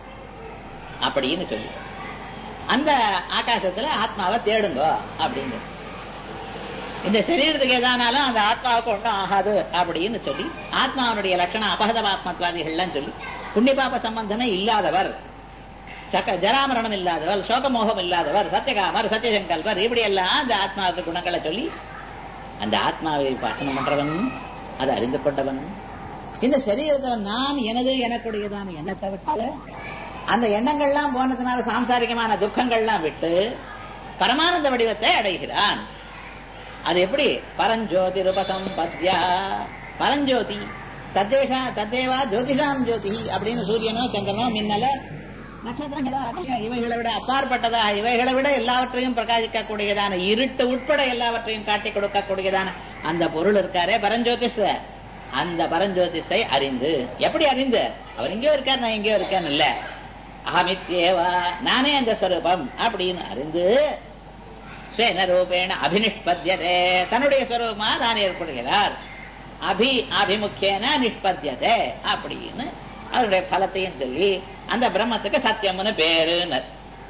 அப்படின்னு சொல்லி அந்த ஆகாசத்துல ஆத்மாவை தேடுங்க அப்படின்னு இந்த சரீரத்துக்கு எதானாலும் அந்த ஆத்மாவுக்கு ஒன்றும் ஆகாது அப்படின்னு சொல்லி ஆத்மாவனுடைய லட்சணம் அபகதபாத்மத்வாதிகள்லாம் சொல்லி புண்ணிய பாப சம்பந்தமே இல்லாதவர் சக்க ஜராமரணம் இல்லாதவர் சோகமோகம் இல்லாதவர் சத்தியகாமர் சத்தியசங்கல்பர் இப்படி எல்லாம் அந்த ஆத்மாவுக்கு குணங்களை சொல்லி அந்த ஆத்மாவை பாசனம் பண்றவன் அதை அறிந்து கொண்டவன் இந்த சரீரத்தை நான் எனது எனக்குடையதான எண்ணத்தை விட்டால அந்த எண்ணங்கள்லாம் போனதுனால சாம்சாரிகமான துக்கங்கள்லாம் விட்டு பரமானந்த வடிவத்தை அடைகிறான் அது எப்படி பரஞ்சோதி ரூபகம் பத்யா பரஞ்சோதி தத்தேஷா தத்தேவா ஜோதிஷாம் ஜோதி அப்படின்னு சூரியனோ சந்திரனோ மின்னல நட்சத்திரங்களோ அதிகம் இவைகளை விட அப்பாற்பட்டதா இவைகளை விட எல்லாவற்றையும் பிரகாசிக்கக்கூடியதான இருட்டு உட்பட எல்லாவற்றையும் காட்டி கொடுக்கக்கூடியதான அந்த பொருள் இருக்காரே பரஞ்சோதிஷ அந்த பரஞ்சோதிஷை அறிந்து எப்படி அறிந்து அவர் எங்கேயோ இருக்கார் நான் எங்கேயோ இருக்கேன்னு இல்ல அகமித்யேவா நானே அந்த ஸ்வரூபம் அப்படின்னு அறிந்து ஸ்வேன ரூபேண அபினிஷ்பத்தியதே தன்னுடைய ஸ்வரூபமா தான் ஏற்படுகிறார் அபி அபிமுக்கியன நிஷ்பத்தியதே அப்படின்னு அவருடைய பலத்தையும் சொல்லி அந்த பிரம்மத்துக்கு சத்தியம்னு பேருன்னு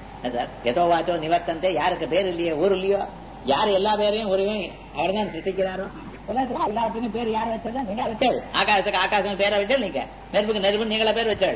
எதோ வாச்சோ நிவர்த்தந்தே யாருக்கு பேர் இல்லையோ ஊர் இல்லையோ யார் எல்லா பேரையும் ஒருவன் அவர் தான் சிருஷ்டிக்கிறாரோ உலகத்துக்கு எல்லாத்துக்கும் பேர் யார் வச்சதா நீங்க வச்சாள் ஆகாசத்துக்கு ஆகாசம் பேரை வச்சாள் நீங்க நெருப்புக்கு நெருப்பு நீங்கள பேர் வச்சாள்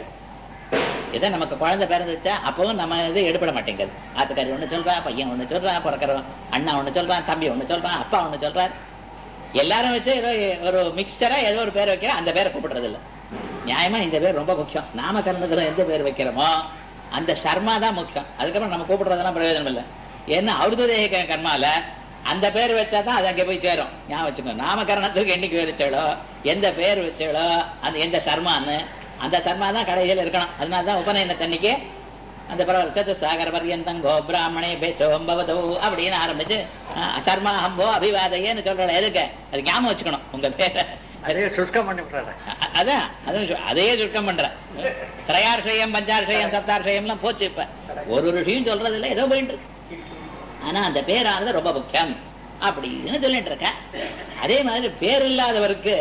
இதை நமக்கு குழந்தை பிறந்துச்சா அப்பவும் நம்ம இது எடுபட மாட்டேங்குது ஆத்துக்காரி ஒண்ணு சொல்றான் பையன் ஒண்ணு சொல்றான் பிறக்கிறவன் அண்ணா ஒண்ணு சொல்றான் தம்பி ஒண்ணு சொல்றான் அப்பா ஒண்ணு சொல்றார் எல்லாரும் வச்சு ஏதோ ஒரு மிக்சரா ஏதோ ஒரு பேர் வைக்கிற அந்த பேரை கூப்பிடுறது இல்ல நியாயமா இந்த பேர் ரொம்ப முக்கியம் நாமகரணத்துல எந்த பேர் வைக்கிறோமோ அந்த சர்மா தான் முக்கியம் அதுக்கப்புறம் நம்ம கூப்பிடுறதெல்லாம் பிரயோஜனம் இல்லை ஏன்னா அவருதேக கர்மால அந்த பேர் வச்சாதான் அது அங்க போய் சேரும் ஞாபகம் வச்சுக்கோ நாமகரணத்துக்கு என்னைக்கு பேர் வச்சாலோ எந்த பேர் வச்சாலோ அந்த எந்த சர்மான்னு அந்த சர்மா தான் கடைசியில் இருக்கணும் அதனாலதான் உபநயனத்தன்னைக்கு அந்த பரவல் சாகர பர்யந்தங்கோ பிராமணே பேச்சோம்பவதோ அப்படின்னு ஆரம்பிச்சு சர்மா ஹம்போ அபிவாதையன்னு சொல்ற எதுக்கு அது ஞாபகம் வச்சுக்கணும் உங்க பேரை அதே சுஷ்கம் பண்ணி விட்டுறாரு அதான் அதையே சுருக்கம் பண்ற திரையார்ஷயம் பஞ்சார்ஷயம் சப்தார்ஷயம்லாம் போச்சு இப்ப ஒரு ருஷியும் சொல்றது இல்ல ஏதோ போயிட்டு இருக்கு ஆனா அந்த பேரானது ரொம்ப முக்கியம் அப்படின்னு சொல்லிட்டு இருக்க அதே மாதிரி பேர் இல்லாதவருக்கு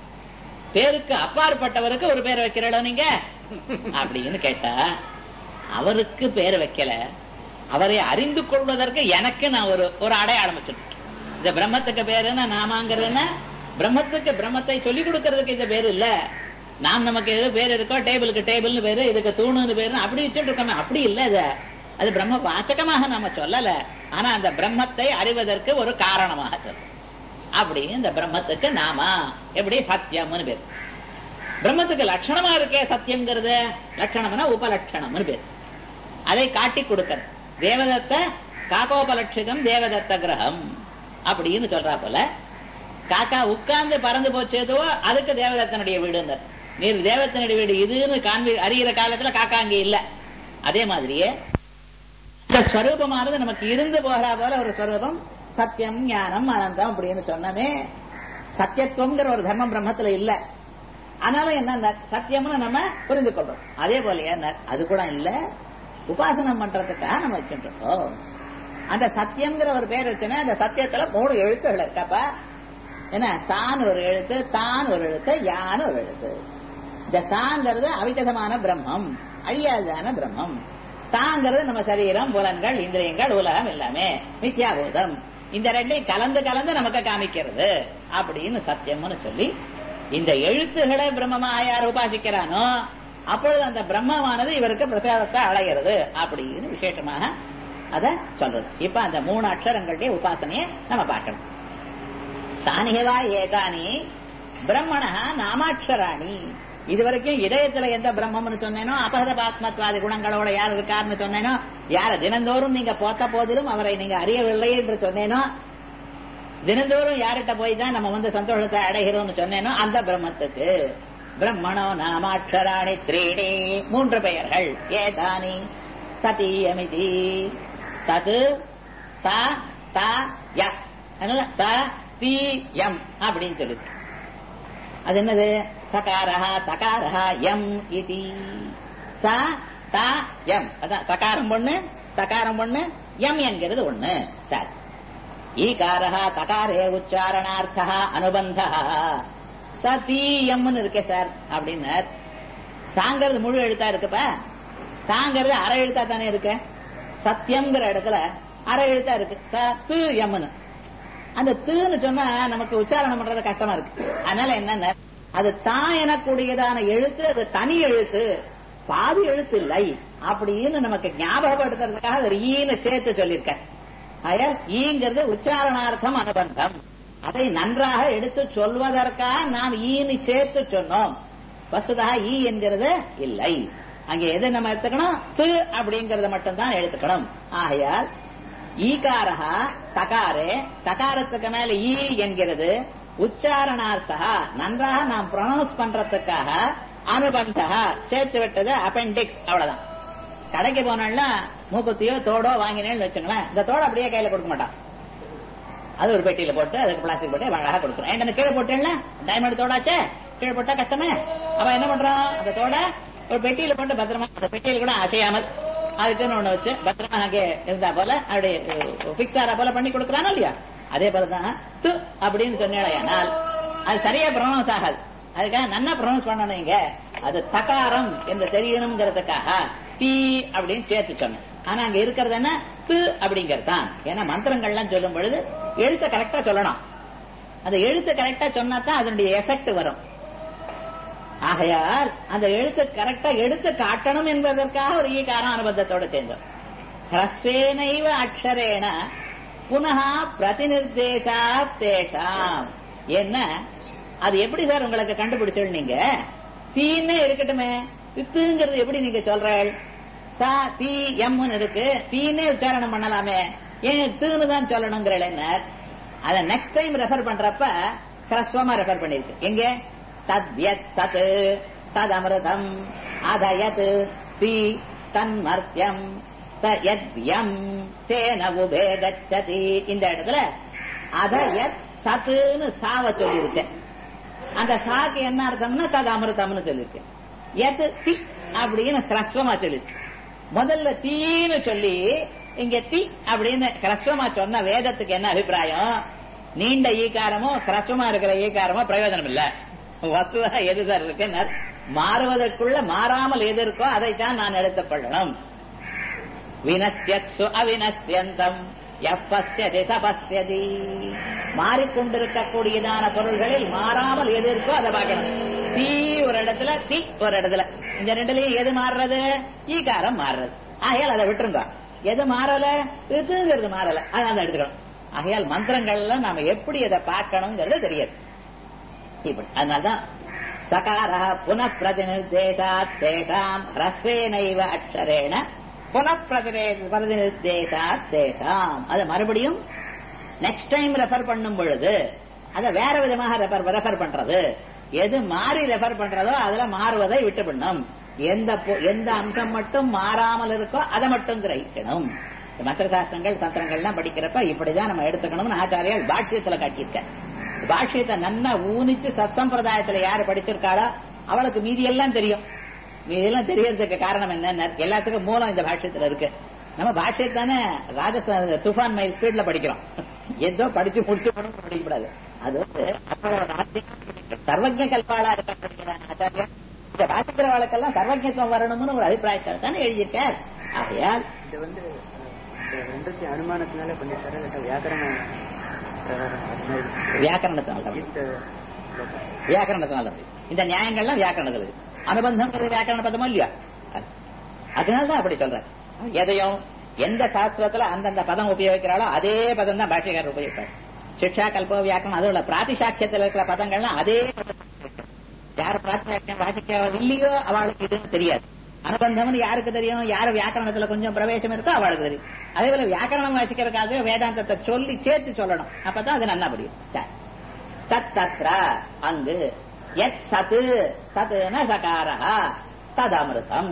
பேருக்கு அப்பாற்பட்டவருக்கு ஒரு பேர் வைக்கிறோம் நீங்க அப்படின்னு கேட்டா அவருக்கு பேர் வைக்கல அவரை அறிந்து கொள்வதற்கு எனக்கு நான் ஒரு ஒரு அடையாளம் வச்சிருக்கேன் இந்த பிரம்மத்துக்கு பேரு என்ன நாமாங்கிறது என்ன பிரம்மத்துக்கு பிரம்மத்தை சொல்லிக் கொடுக்கறதுக்கு இந்த பேரு இல்ல நாம் நமக்கு எது பேர் இருக்கோ டேபிளுக்கு டேபிள்னு பேரு இதுக்கு தூணுன்னு பேரு அப்படி வச்சுட்டு இருக்கோமே அப்படி இல்ல இது அது பிரம்ம வாச்சகமாக நாம சொல்லல ஆனா அந்த பிரம்மத்தை அறிவதற்கு ஒரு காரணமாக சொல்ல அப்படி இந்த பிரம்மத்துக்கு நாமா எப்படி சத்தியம்னு பேர் பிரம்மத்துக்கு லட்சணமா இருக்கே சத்தியம்ங்கிறது லட்சணம்னா உபலட்சணம்னு பேர் அதை காட்டி கொடுக்கிறது தேவதத்த காக்கோபலட்சிதம் தேவதத்த கிரகம் அப்படின்னு சொல்றா போல காக்கா உட்கார்ந்து பறந்து போச்சேதோ அதுக்கு தேவதத்தனுடைய வீடு நீர் தேவத்தனுடைய வீடு இதுன்னு காண்பி அறிகிற காலத்துல காக்கா அங்க இல்ல அதே மாதிரியே இந்த ஸ்வரூபமானது நமக்கு இருந்து போகிறா போல ஒரு ஸ்வரூபம் சத்தியம் ஞானம் அனந்தம் அப்படின்னு சொன்னமே சத்தியத்துவம்ங்கிற ஒரு தர்மம் பிரம்மத்துல இல்ல ஆனாலும் என்ன சத்தியம்னு நம்ம புரிந்து கொள்றோம் அதே போல என்ன அது கூட இல்ல உபாசனம் பண்றதுக்காக நம்ம வச்சுருக்கோம் அந்த சத்தியம்ங்கிற ஒரு பேர் வச்சுன்னா அந்த சத்தியத்துல மூணு எழுத்துகள் இருக்கப்பா என்ன சான் ஒரு எழுத்து தான் ஒரு எழுத்து யான் ஒரு எழுத்து இந்த சாங்கிறது அவிதமான பிரம்மம் அழியாதான பிரம்மம் தாங்கிறது நம்ம சரீரம் புலன்கள் இந்திரியங்கள் உலகம் எல்லாமே மித்யாபூதம் இந்த ரெண்டையும் கலந்து கலந்து நமக்கு காமிக்கிறது அப்படின்னு சத்தியம்னு சொல்லி இந்த எழுத்துக்களை பிரம்மமா யார் உபாசிக்கிறானோ அப்பொழுது அந்த பிரம்மமானது இவருக்கு பிரசாதத்தை அடைகிறது அப்படின்னு விசேஷமாக அத சொல்றது இப்ப அந்த மூணு அக்ஷரங்களுடைய உபாசனையை நம்ம பார்க்கணும் தானிகவா ஏகானி பிரம்மணா நாமாட்சராணி இதுவரைக்கும் இதயத்துல எந்த பிரம்மம்னு சொன்னேனோ அபகத பாத்மத்வாதி குணங்களோட யார் இருக்காருன்னு சொன்னேனோ யார தினந்தோறும் நீங்க போத்த போதிலும் அவரை நீங்க அறியவில்லை என்று சொன்னேனோ தினந்தோறும் யார்கிட்ட போய் தான் நம்ம வந்து சந்தோஷத்தை அடைகிறோம்னு சொன்னேனோ அந்த பிரம்மத்துக்கு பிரம்மணோ நாமாட்சராணி த்ரீணி மூன்று பெயர்கள் ஏதானி சதியமிதி தது ச த ய அதனால ச தி எம் அப்படின்னு சொல்லுது அது என்னது சகாரஹா தகாரஹா எம் இதி ச த எம் அதான் சகாரம் ஒண்ணு தகாரம் ஒண்ணு எம் என்கிறது ஒண்ணு சரி ஈகாரஹா தகாரே உச்சாரணார்த்தா அனுபந்தா ச தி எம்னு இருக்கே சார் அப்படின்னார் சாங்கிறது முழு எழுத்தா இருக்குப்பா தாங்கிறது அரை எழுத்தா தானே இருக்கு சத்தியம்ங்கிற இடத்துல அரை எழுத்தா இருக்கு ச து எம்னு அந்த தூன்னு சொன்னா நமக்கு உச்சாரணம் பண்றது கஷ்டமா இருக்கு அதனால என்னன்னா அது தான் எனக்கூடியதான எழுத்து அது தனி எழுத்து பாதி எழுத்து இல்லை அப்படின்னு நமக்கு ஞாபகப்படுத்துறதுக்காக ஒரு ஈன்னு சேர்த்து சொல்லியிருக்கேன் ஆயா ஈங்கிறது உச்சாரணார்த்தம் அனுபந்தம் அதை நன்றாக எடுத்து சொல்வதற்காக நாம் ஈன்னு சேர்த்து சொன்னோம் வசுதா ஈ என்கிறது இல்லை அங்க எதை நம்ம எடுத்துக்கணும் து அப்படிங்கறத மட்டும்தான் எடுத்துக்கணும் ஆகையால் ஈகாரஹா தகாரே தகாரத்துக்கு மேல ஈ என்கிறது உச்சாரணார்த்தா நன்றாக நாம் ப்ரொனவுன்ஸ் பண்றதுக்காக அனுபந்தா சேர்த்து விட்டது அப்பெண்டிக்ஸ் அவ்வளவுதான் கடைக்கு போனோம்னா மூக்குத்தியோ தோடோ வாங்கினேன்னு வச்சுங்களேன் இந்த தோட அப்படியே கையில கொடுக்க மாட்டான் அது ஒரு பெட்டியில போட்டு அதுக்கு பிளாஸ்டிக் போட்டு அழகா கொடுக்குறோம் ஏன்டா கீழே போட்டேன்ல டைமண்ட் தோடாச்சே கீழே போட்டா கஷ்டமே அவன் என்ன பண்றான் அந்த தோட ஒரு பெட்டியில போட்டு பத்திரமா அந்த பெட்டியில கூட அசையாமல் அதுக்குன்னு ஒண்ணு வச்சு பத்திரமா அங்கே இருந்தா போல அப்படி பிக்ஸ் ஆறா போல பண்ணி கொடுக்குறானோ இல்லையா அதே போலதான் து அப்படின்னு சொன்னேனால் அது சரியா ப்ரொனவுன்ஸ் ஆகாது அதுக்காக நன்னா ப்ரொனவுன்ஸ் பண்ணணும் இங்க அது தகாரம் என்று தெரியணுங்கிறதுக்காக டி அப்படின்னு சேர்த்து சொன்னேன் ஆனா அங்க இருக்கிறது என்ன து அப்படிங்கிறது தான் ஏன்னா மந்திரங்கள்லாம் சொல்லும் பொழுது எழுத்த கரெக்டா சொல்லணும் அந்த எழுத்து கரெக்டா சொன்னா தான் அதனுடைய எஃபெக்ட் வரும் ஆகையால் அந்த எழுத்து கரெக்டா எடுத்து காட்டணும் என்பதற்காக ஒரு ஈகாரம் அனுபந்தத்தோடு சேர்ந்தோம் ஹ்ரஸ்வேனைவ அக்ஷரேன புனः பிரதிநிர்தேசா தேஷாம் என்ன அது எப்படி சார் உங்களுக்கு கண்டுபிடிச்சல் நீங்க தீன்னு இருக்கட்டுமே வித்துங்கிறது எப்படி நீங்க சொல்றீள் சா தீ எம்னு இருக்கு தீனே உச்சாரணம் பண்ணலாமே ஏன் தீனு தான் சொல்லணுங்கிற என்ன அத நெக்ஸ்ட் டைம் ரெஃபர் பண்றப்ப ஹ்ரஸ்வமா ரெஃபர் பண்ணிருக்கு எங்க தத்யத் தத் தத் அமிர்தம் அதயத் தி தன்மர்த்தியம் யத்யம் தேன உபே கச்சதி இந்த இடத்துல அதயத் சத்துன்னு சாவ சொல்லியிருக்கேன் அந்த சாக்கு என்ன அர்த்தம்னா தது அமிர்தம்னு சொல்லிருக்கு எது தி அப்படின்னு கிரஸ்வமா சொல்லிருக்கு முதல்ல தீன்னு சொல்லி இங்க தி அப்படின்னு கிரஸ்வமா சொன்ன வேதத்துக்கு என்ன அபிப்பிராயம் நீண்ட ஈகாரமோ கிரஸ்வமா இருக்கிற ஈகாரமோ பிரயோஜனம் இல்ல வசுவா எதுதான் இருக்கு மாறுவதற்குள்ள மாறாமல் எது இருக்கோ அதைத்தான் நான் எடுத்துக் கொள்ளணும் வினசியத்சு அவினசியந்தம் எப்பஸ்யதி தபஸ்யதி மாறிக்கொண்டிருக்கக்கூடியதான பொருள்களில் மாறாமல் எது இருக்கோ அதை பார்க்கணும் தீ ஒரு இடத்துல தீ ஒரு இடத்துல இந்த ரெண்டுலயும் எது மாறுறது ஈகாரம் மாறுறது ஆகையால் அதை விட்டுருங்க எது மாறல ரித்துங்கிறது மாறல அதை எடுத்துக்கணும் ஆகையால் மந்திரங்கள்ல நாம எப்படி அதை பார்க்கணுங்கிறது தெரியாது இப்படி அதனால்தான் சகார புனః பிரதிநிர்தேசாத் தேஷாம் ரஸ்வேனைவ அக்ஷரேண புனః பிரதிநிர்தேசாத் தேஷாம் அது மறுபடியும் நெக்ஸ்ட் டைம் ரெஃபர் பண்ணும் பொழுது அதை வேற விதமாக ரெஃபர் ரெஃபர் பண்றது எது மாறி ரெஃபர் பண்றதோ அதுல மாறுவதை விட்டு பண்ணும் எந்த எந்த அம்சம் மட்டும் மாறாமல் இருக்கோ அதை மட்டும் கிரகிக்கணும் மந்திர சாஸ்திரங்கள் தந்திரங்கள்லாம் படிக்கிறப்ப இப்படிதான் நம்ம எடுத்துக்கணும்னு ஆச்சாரியால் பாஷ்யத்துல காட்டியிருக்க பாஷ்யத்தை நன்னா ஊனிச்சு சத் சம்பிரதாயத்துல யாரு படிச்சிருக்காளோ அவளுக்கு மீதி எல்லாம் தெரியும் மீதி எல்லாம் தெரியறதுக்கு காரணம் என்ன எல்லாத்துக்கும் மூலம் இந்த பாஷ்யத்துல இருக்கு நம்ம பாஷ்யத்தானே ராஜஸ்தான் துஃபான் மைல் ஸ்பீட்ல படிக்கிறோம் ஏதோ படிச்சு முடிச்சு படிக்கக்கூடாது அது வந்து சர்வஜ கல்பாளா இருக்க ஆச்சாரியா இந்த வாசிக்கிறவளுக்கெல்லாம் சர்வஜத்துவம் வரணும்னு ஒரு அபிப்பிராயத்தில் தானே எழுதியிருக்கார் ஆகையால் இது வந்து ரெண்டுத்தி அனுமானத்தினால பண்ணிட்டாரு இல்லாட்டா வியாக்கரண பிரகாரம் அது மாதிரி வியாக்கரணத்தினால தான். கீத வியாக்கரணத்தினால தான். இந்த நியாயங்கள்லாம் வியாக்கரணத்தில் இருக்கு அனுபந்தம் வியாக்கரண பதமோ இல்லையா அதனாலதான் அப்படி சொல்றேன் எதையும் எந்த சாஸ்திரத்துல அந்தந்த பதம் உபயோகிக்கிறாளோ அதே பதம் தான் பாஷ்யக்காரர் உபயோகிப்பார் சிக்ஷா கல்ப வியாக்கரணம் அதோட பிராதிசாட்சியத்தில் இருக்கிற பதங்கள்லாம் அதே பதம் யார் பிராத்தியாக்கியம் வாசிக்க இல்லையோ அவளுக்கு இதுன்னு தெரியாது அனுபந்தம்னு யாருக்கு தெரியும் யார் வியாக்கரணத்துல கொஞ்சம் பிரவேசம் இருக்கோ அவளுக்கு தெரியும் அதே போல வியாக்கரணம் வாசிக்கிறதுக்காக வேதாந்தத்தை சொல்லி சேர்த்து சொல்லணும் அப்பதான் அது நல்லா முடியும் சரி. தத் தத்ர அங்கு எத் சத்து சத்துன சகாரா தத் அமிர்தம்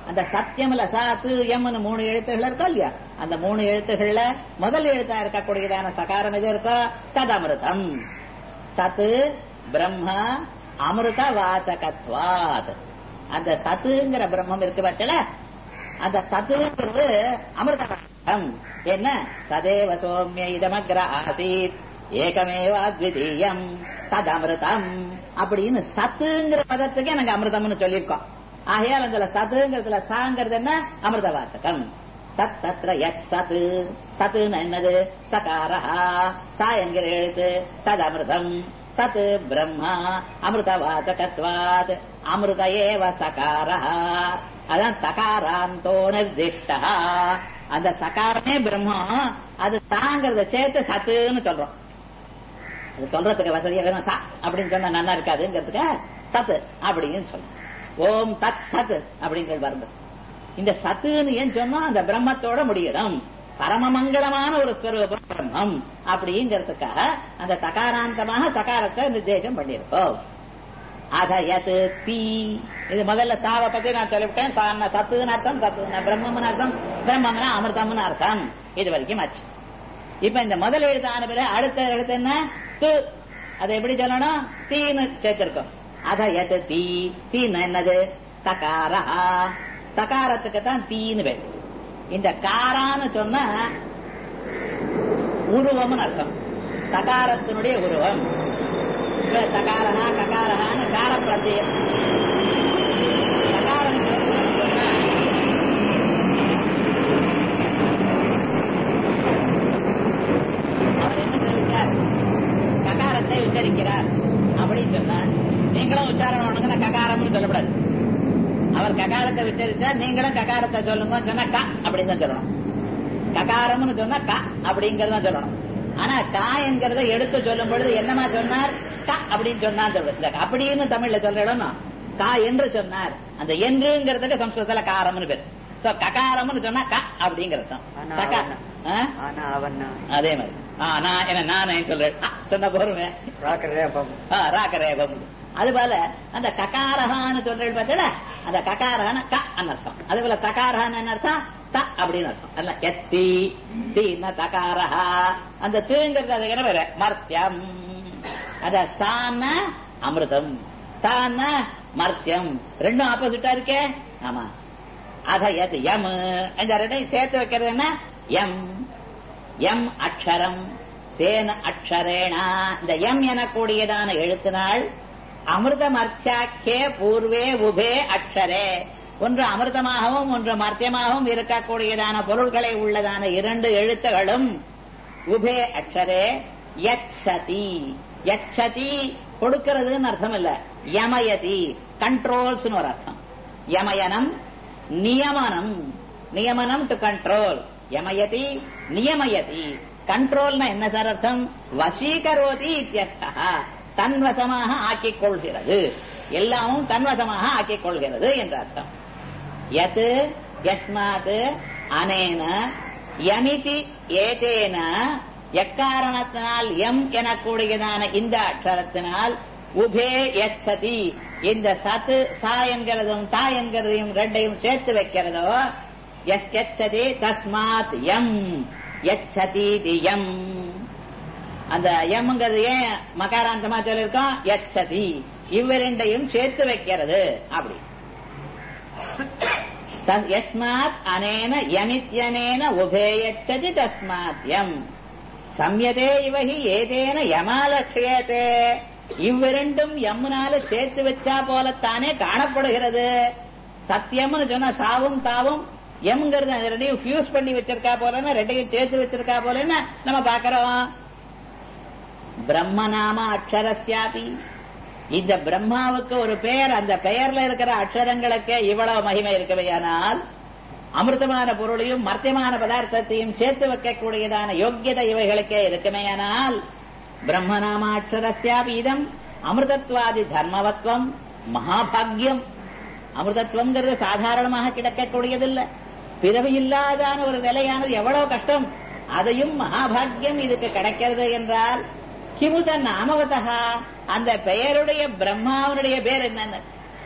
அந்த சத்தியம்ல சாத்து எம்னு மூணு எழுத்துகள் இருக்கா இல்லையா அந்த மூணு எழுத்துகள்ல முதல் எழுத்தா இருக்கக்கூடியதான சகாரம் எது இருக்கோ ததமிருதம் சத்து பிரம்ம அமிர்த வாசகத்வாத் அந்த சத்துங்கிற பிரம்மம் இருக்கு பட்சல அந்த சத்துங்கிறது அமிர்த வாசகம் என்ன சதேவ சோமிய இதமக்ர ஆசீத் ஏகமேவா அத்விதீயம் தத் அமிர்தம் அப்படின்னு சத்துங்கிற பதத்துக்கு எனக்கு அமிர்தம்னு சொல்லியிருக்கோம் ஆகையால் அதுல சதுங்கிறதுல சாங்கிறது என்ன அமிர்த வாசகம் தத் தத்ர யத் சத்து சத்துன்னு என்னது சகாரஹா சா என்கிற எழுத்து தத் அமிர்தம் சத் பிரம்மா அமிர்த வாசகத்வாத் அமிர்த ஏவ சகாரஹா அதான் சகாராந்தோ நிர்திஷ்டா அந்த சகாரமே பிரம்மம் அது தாங்கிறத சேர்த்து சத்துன்னு சொல்றோம் அது சொல்றதுக்கு வசதியா வேணும் சா அப்படின்னு சொன்னா நல்லா இருக்காதுங்கிறதுக்கு சத்து அப்படின்னு சொல்லும் ஓம் தத் சத் அப்படிங்கிறது வருது இந்த சத்துன்னு ஏன் சொன்னா அந்த பிரம்மத்தோட முடியணும் பரமமங்கலமான ஒரு ஸ்வரூபம் பிரம்மம் அப்படிங்கிறதுக்காக அந்த சகாராந்தமாக சகாரத்தை நிர்தேசம் பண்ணியிருக்கோம் அதயது தீ இது முதல்ல சாவை பத்தி நான் சொல்லிவிட்டேன் சான சத்துன்னு அர்த்தம் சத்துன பிரம்மம்னு அர்த்தம் பிரம்மம்னா அமிர்தம்னு அர்த்தம் இது வரைக்கும் ஆச்சு இப்ப இந்த முதல் எழுத்து ஆன பிறகு அடுத்த எழுத்து என்ன து அதை எப்படி சொல்லணும் தீன்னு சேர்த்திருக்கோம் அதயது தீ தீன்னு என்னது தகாரா தகாரத்துக்கு தான் தீன்னு பேர் இந்த காரான்னு சொன்னா உருவம்னு அர்த்தம் தகாரத்தினுடைய உருவம் இப்ப தகாரஹா ககாரஹான்னு கார பிரத்தியம் தகாரம் சேர்த்துக்கணும்னு சொன்னா அவர் என்ன சொல்லிருக்கார் ககாரத்தை உச்சரிக்கிறார் அப்படின்னு சொன்னா நீங்களும் உச்சாரணம் பண்ணுங்க ககாரம்னு சொல்லக்கூடாது அவர் ககாரத்தை உச்சரிச்சா நீங்களும் ககாரத்தை சொல்லுங்க சொன்னா க அப்படின்னு தான் சொல்லணும் ககாரம்னு சொன்னா க அப்படிங்கறத சொல்லணும் ஆனா கா என்கிறத எடுத்து சொல்லும் பொழுது என்னமா சொன்னார் க அப்படின்னு சொன்னா சொல்றது அப்படின்னு தமிழ்ல சொல்ற இடம் கா என்று சொன்னார் அந்த என்றுங்கிறதுக்கு சம்ஸ்கிருதத்துல காரம்னு பேர் சோ ககாரம்னு சொன்னா க அப்படிங்கிறது ஆனா, ககா- அவனா. ஆ? ஆனா அவன்னா அதே மாதிரி ஆ, நான் என்ன நான் சொல்றேன் ஆ, சொன்ன போருமே ராக்கரேபம் ஆ, ராக்கரேபம் அது போல அந்த ககாரகான்னு சொல்றது பார்த்தல அந்த ககாரகான க அர்த்தம் அது போல தகாரகான்னு என்ன அர்த்தம் த அப்படின்னு அர்த்தம் அல்ல எத்தி தீன தகாரஹா அந்த தீங்கிறது அது என்ன வேற மர்த்தியம் அத சான அமிர்தம் தான மர்த்தியம் ரெண்டும் ஆப்போசிட்டா இருக்கே ஆமா அத எது எம் இந்த ரெண்டையும் சேர்த்து வைக்கிறது என்ன எம் எம் அக்ஷரம் தேன அக்ஷரேணா இந்த எம் எனக்கூடியதான எழுத்தினாள் அமிர்தம் அர்த்தாக்கே பூர்வே உபே அக்ஷரே ஒன்று அமிர்தமாகவும் ஒன்று மர்த்தியமாகவும் இருக்கக்கூடியதான பொருள்களை உள்ளதான இரண்டு எழுத்துகளும் உபே அக்ஷரே யக்ஷதி யக்ஷதி கொடுக்கிறதுன்னு அர்த்தம் இல்ல யமயதி கண்ட்ரோல்ஸ் ஒரு அர்த்தம் யமயனம் நியமனம் நியமனம் டு கண்ட்ரோல் யமயதி நியமயதி கண்ட்ரோல்னா என்ன சார் அர்த்தம் வசீகரோதி இத்தியர்த்தா தன்வசமாக ஆக்கிக் கொள்கிறது எல்லாமும் தன்வசமாக ஆக்கிக் கொள்கிறது என்ற அர்த்தம் யத் யஸ்மாத் அனேன யமிதி ஏதேன எக்காரணத்தினால் எம் எனக்கூடியதான இந்த அக்ஷரத்தினால் உபே யச்சதி இந்த சத்து சா என்கிறதும் தா என்கிறதையும் ரெண்டையும் சேர்த்து வைக்கிறதோ எஸ் யச்சதி தஸ்மாத் எம் யச்சதி எம் அந்த எம்ங்கிறது ஏன் மகாராந்தமா சொல்லியிருக்கோம் யச்சதி இவ்விரண்டையும் சேர்த்து வைக்கிறது அப்படி தஸ்- யஸ்மாத் அனேன யமித்யனேன உபேயச்சதி தஸ்மாத் யம் சம்யதே இவகி ஏதேன யமாலட்சியத்தே இவ்விரண்டும் யம்முனால சேர்த்து வச்சா போலத்தானே காணப்படுகிறது சத்தியம்னு சொன்னா சாவும் தாவும் எம்ங்கிறது அது ரெண்டையும் ஃபியூஸ் பண்ணி வச்சிருக்கா போலன்னா ரெண்டையும் சேர்த்து வச்சிருக்கா போலன்னு நம்ம பாக்கிறோம் பிரம்மநாம அக்ஷரஸ்யாபி இந்த பிரம்மாவுக்கு ஒரு பெயர் அந்த பெயர்ல இருக்கிற அக்ஷரங்களுக்கு இவ்வளவு மகிமை இருக்கவையானால் அமிர்தமான பொருளையும் மர்த்தியமான பதார்த்தத்தையும் சேர்த்து வைக்கக்கூடியதான யோக்கியதை இவைகளுக்கே இருக்குமேயானால் பிரம்மநாம அக்ஷரஸ்யாபி இதம் அமிர்தத்வாதி தர்மவத்வம் மகாபாகியம் அமிர்தத்துவம்ங்கிறது சாதாரணமாக கிடைக்கக்கூடியதில்லை பிறவி இல்லாதான ஒரு நிலையானது எவ்வளவு கஷ்டம் அதையும் மகாபாகியம் இதுக்கு கிடைக்கிறது என்றால் கிமுத நாமவதா அந்த பெயருடைய பிரம்மாவனுடைய பேர் என்னன்னு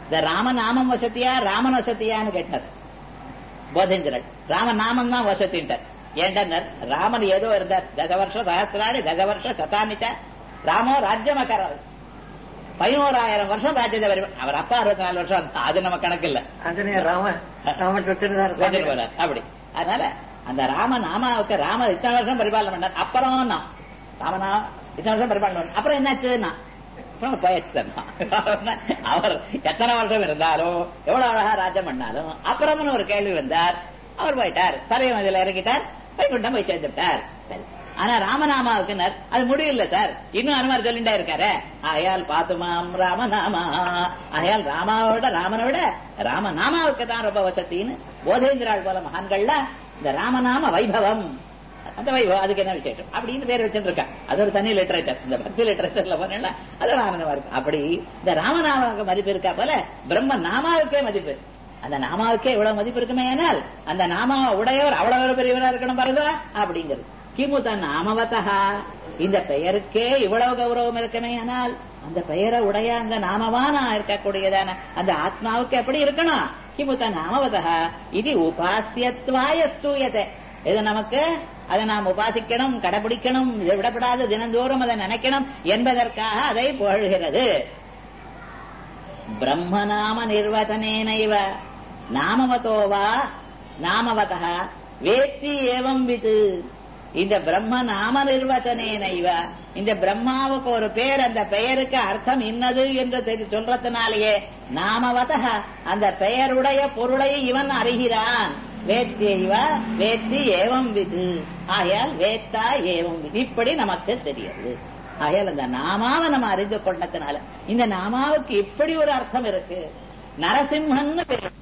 இந்த ராமநாமம் வசதியா ராமன் வசதியான்னு கேட்டார் போதேந்திரன் ராமநாமம் தான் வசதின்ட்டார் ஏண்டனர் ராமன் ஏதோ இருந்தார் தச வருஷ சகசிராணி தச வருஷ சதானிச்ச ராமோ ராஜ்யம் அக்கறாரு பதினோராயிரம் வருஷம் ராஜ்யத்தை வருவார் அவர் அப்பா அறுபத்தி நாலு வருஷம் இருந்தார். அது நம்ம கணக்கு இல்ல அதுனே ராம ராமன் வச்சுட்டு தொட்டிருந்தார் போறார். அப்படி அதனால அந்த ராம நாமாவுக்கு ராம இத்தனை வருஷம் பரிபாலனை பண்ணார் அப்புறம் நான் ராமனா இத்தனை வருஷம் பரிபாலனை பண்ணார் அப்புறம் என்னாச்சு நான் அப்புறம் போயாச்சு சார் நான். அவர் எத்தனை வருஷம் இருந்தாலும் எவ்வளவு அழகா ராஜ்யம் பண்ணாலும் அப்புறம்னு ஒரு கேள்வி வந்தார் அவர் போயிட்டார் சரையம் இதுல இறங்கிட்டார் வைகுண்டம் போய் சேர்ந்துட்டார் சரி ஆனா ராமநாமாவுக்கு நர் அது முடியல சார் இன்னும் அனுமார் சொல்லிட்டே இருக்காரு ஆயால் பாத்துமாம் ராமநாமா ஆயால் ராமாவோட ராமனோட ராமநாமாவுக்கு தான் ரொம்ப வசத்தின்னு போதேந்திராள் போல மகான்கள்ல இந்த ராமநாம வைபவம் அந்த வைபவம் அதுக்கு என்ன விசேஷம் அப்படின்னு பேர் வச்சுட்டு அது ஒரு தனி லிட்டரேச்சர் இந்த பக்தி லிட்டரேச்சர்ல போனா அது ஆனந்தமா இருக்கு அப்படி இந்த ராமநாமாவுக்கு மதிப்பு இருக்கா போல பிரம்ம நாமாவுக்கே மதிப்பு அந்த நாமாவுக்கே இவ்வளவு மதிப்பு இருக்குமே ஆனால் அந்த நாமாவை உடையவர் அவ்வளவு பெரியவரா இருக்கணும் பாருங்க அப்படிங்கிறது கிமு தன் நாமவதா இந்த பெயருக்கே இவ்வளவு கௌரவம் இருக்குமே ஆனால் அந்த பெயரை உடைய அந்த நாமவானா இருக்கக்கூடியதான அந்த ஆத்மாவுக்கு எப்படி இருக்கணும் கிமு தன் நாமவதா இது உபாசியத்வாய ஸ்தூயத்தை இது நமக்கு அதை நாம் உபாசிக்கணும் கடைபிடிக்கணும் இதை விடப்படாது தினந்தோறும் அதை நினைக்கணும் என்பதற்காக அதை புகழ்கிறது பிரம்மநாம நிர்வதனேனைவ நாமவதோவா நாமவத வேத்தி ஏவம் விது இந்த பிரம்ம நாம நிர்வச்சனேனைவ இந்த பிரம்மாவுக்கு ஒரு பேர் அந்த பெயருக்கு அர்த்தம் இன்னது என்று தெரி- சொல்றதுனாலேயே நாமவத அந்த பெயருடைய பொருளை இவன் அறிகிறான் வேத்தியைவ வேத்தி ஏவம் விது ஆகையால் வேத்தா ஏவம் விது இப்படி நமக்கு தெரியுது ஆகையால் அந்த நாமாவை நம்ம அறிந்து கொண்டதுனால இந்த நாமாவுக்கு இப்படி ஒரு அர்த்தம் இருக்கு நரசிம்மன்னு பேர்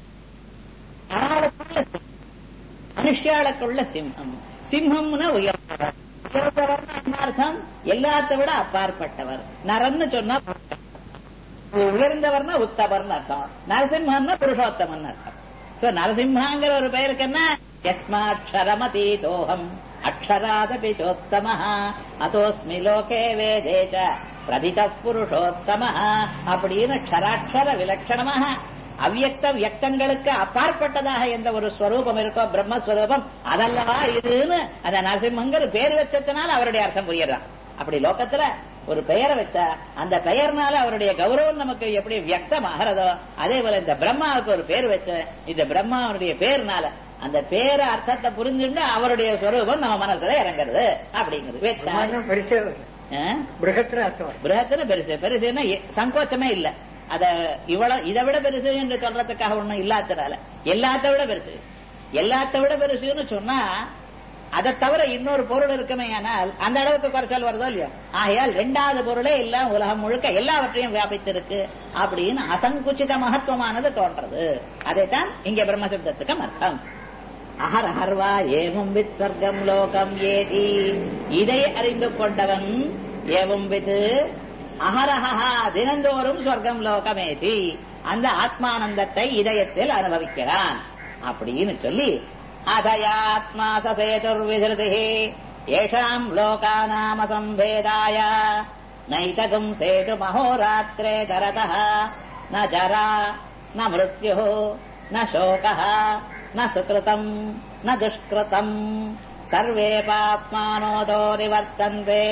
ஆளுக்குள்ள சிம்மம். மனுஷாளுக்குள்ள சிம்மம் சிம்மம்னா உயர்ந்தவர் உயர்ந்தவர்னா என்ன அர்த்தம் எல்லாத்தை விட அப்பாற்பட்டவர் நரன்னு சொன்னா உயர்ந்தவர்னா உத்தவர்னு அர்த்தம் நரசிம்மன்னா புருஷோத்தமன் அர்த்தம் சோ நரசிம்மாங்கிற ஒரு பெயருக்கு என்ன யஸ்மாட்சரமதீதோகம் அக்ஷராதபி சோத்தம அதோஸ்மி லோகே வேதே ச பிரதித புருஷோத்தம அப்படின்னு க்ஷராட்சர விலட்சணமாக அவ்யக்த வியக்தங்களுக்கு அப்பாற்பட்டதாக எந்த ஒரு ஸ்வரூபம் இருக்கோ பிரம்மஸ்வரூபம் அதல்லவா இதுன்னு அந்த நரசிம்மங்கிற பேர் வச்சதுனால அவருடைய அர்த்தம் புரியறான் அப்படி லோகத்துல ஒரு பெயரை வச்சா அந்த பெயர்னால அவருடைய கௌரவம் நமக்கு எப்படி வியக்தமாகிறதோ அதே போல இந்த பிரம்மாவுக்கு ஒரு பேர் வச்ச இந்த பிரம்மாவுடைய பேர்னால அந்த பேர அர்த்தத்தை புரிஞ்சுட்டு அவருடைய ஸ்வரூபம் நம்ம மனசுல இறங்குறது அப்படிங்கிறது வெச்சா. பிரம்மாண்டம் பெருசே ஆ? பிருகத்துல அர்த்தம் பிருகத்துல பெருசு பெருசுன்னா எ- சங்கோச்சமே இல்ல அத இவ்வளவு இதை விட பெருசு என்று சொல்றதுக்காக ஒண்ணும் இல்லாததால எல்லாத்த விட பெருசு எல்லாத்த விட பெருசுன்னு சொன்னா அதை தவிர இன்னொரு பொருள் இருக்குமே ஆனால் அந்த அளவுக்கு குறைச்சல் வருதோ இல்லையோ ஆகையால் ரெண்டாவது பொருளே எல்லாம் உலகம் முழுக்க எல்லாவற்றையும் வியாபித்திருக்கு அப்படின்னு அசங்குச்சித மகத்துவமானது தோன்றது அதைத்தான் இங்க பிரம்மசப்தத்துக்கு அர்த்தம் அஹர் அஹர்வா ஏவம் வித் ஸ்வர்க்கம் லோகம் ஏதி இதை அறிந்து கொண்டவன் ஏவம் வித் அஹரஹா தினந்தோறும் ஸ்வர்க்கம் லோகமேதி அந்த ஆத்மானந்தத்தை இதயத்தில் அனுபவிக்கிறான் அப்படின்னு சொல்லி அதயாத்மா சசேதுர்விதிருதி ஏஷாம் லோகாநாம சம்பேதாய நைதகும் சேது மகோராத்திரே தரதः ந ஜரா ந மிருத்யு ந சோகः ந சுகிருதம் ந துஷ்கிருதம் சர்வே பாப்மானோதோ நிவர்த்தந்தே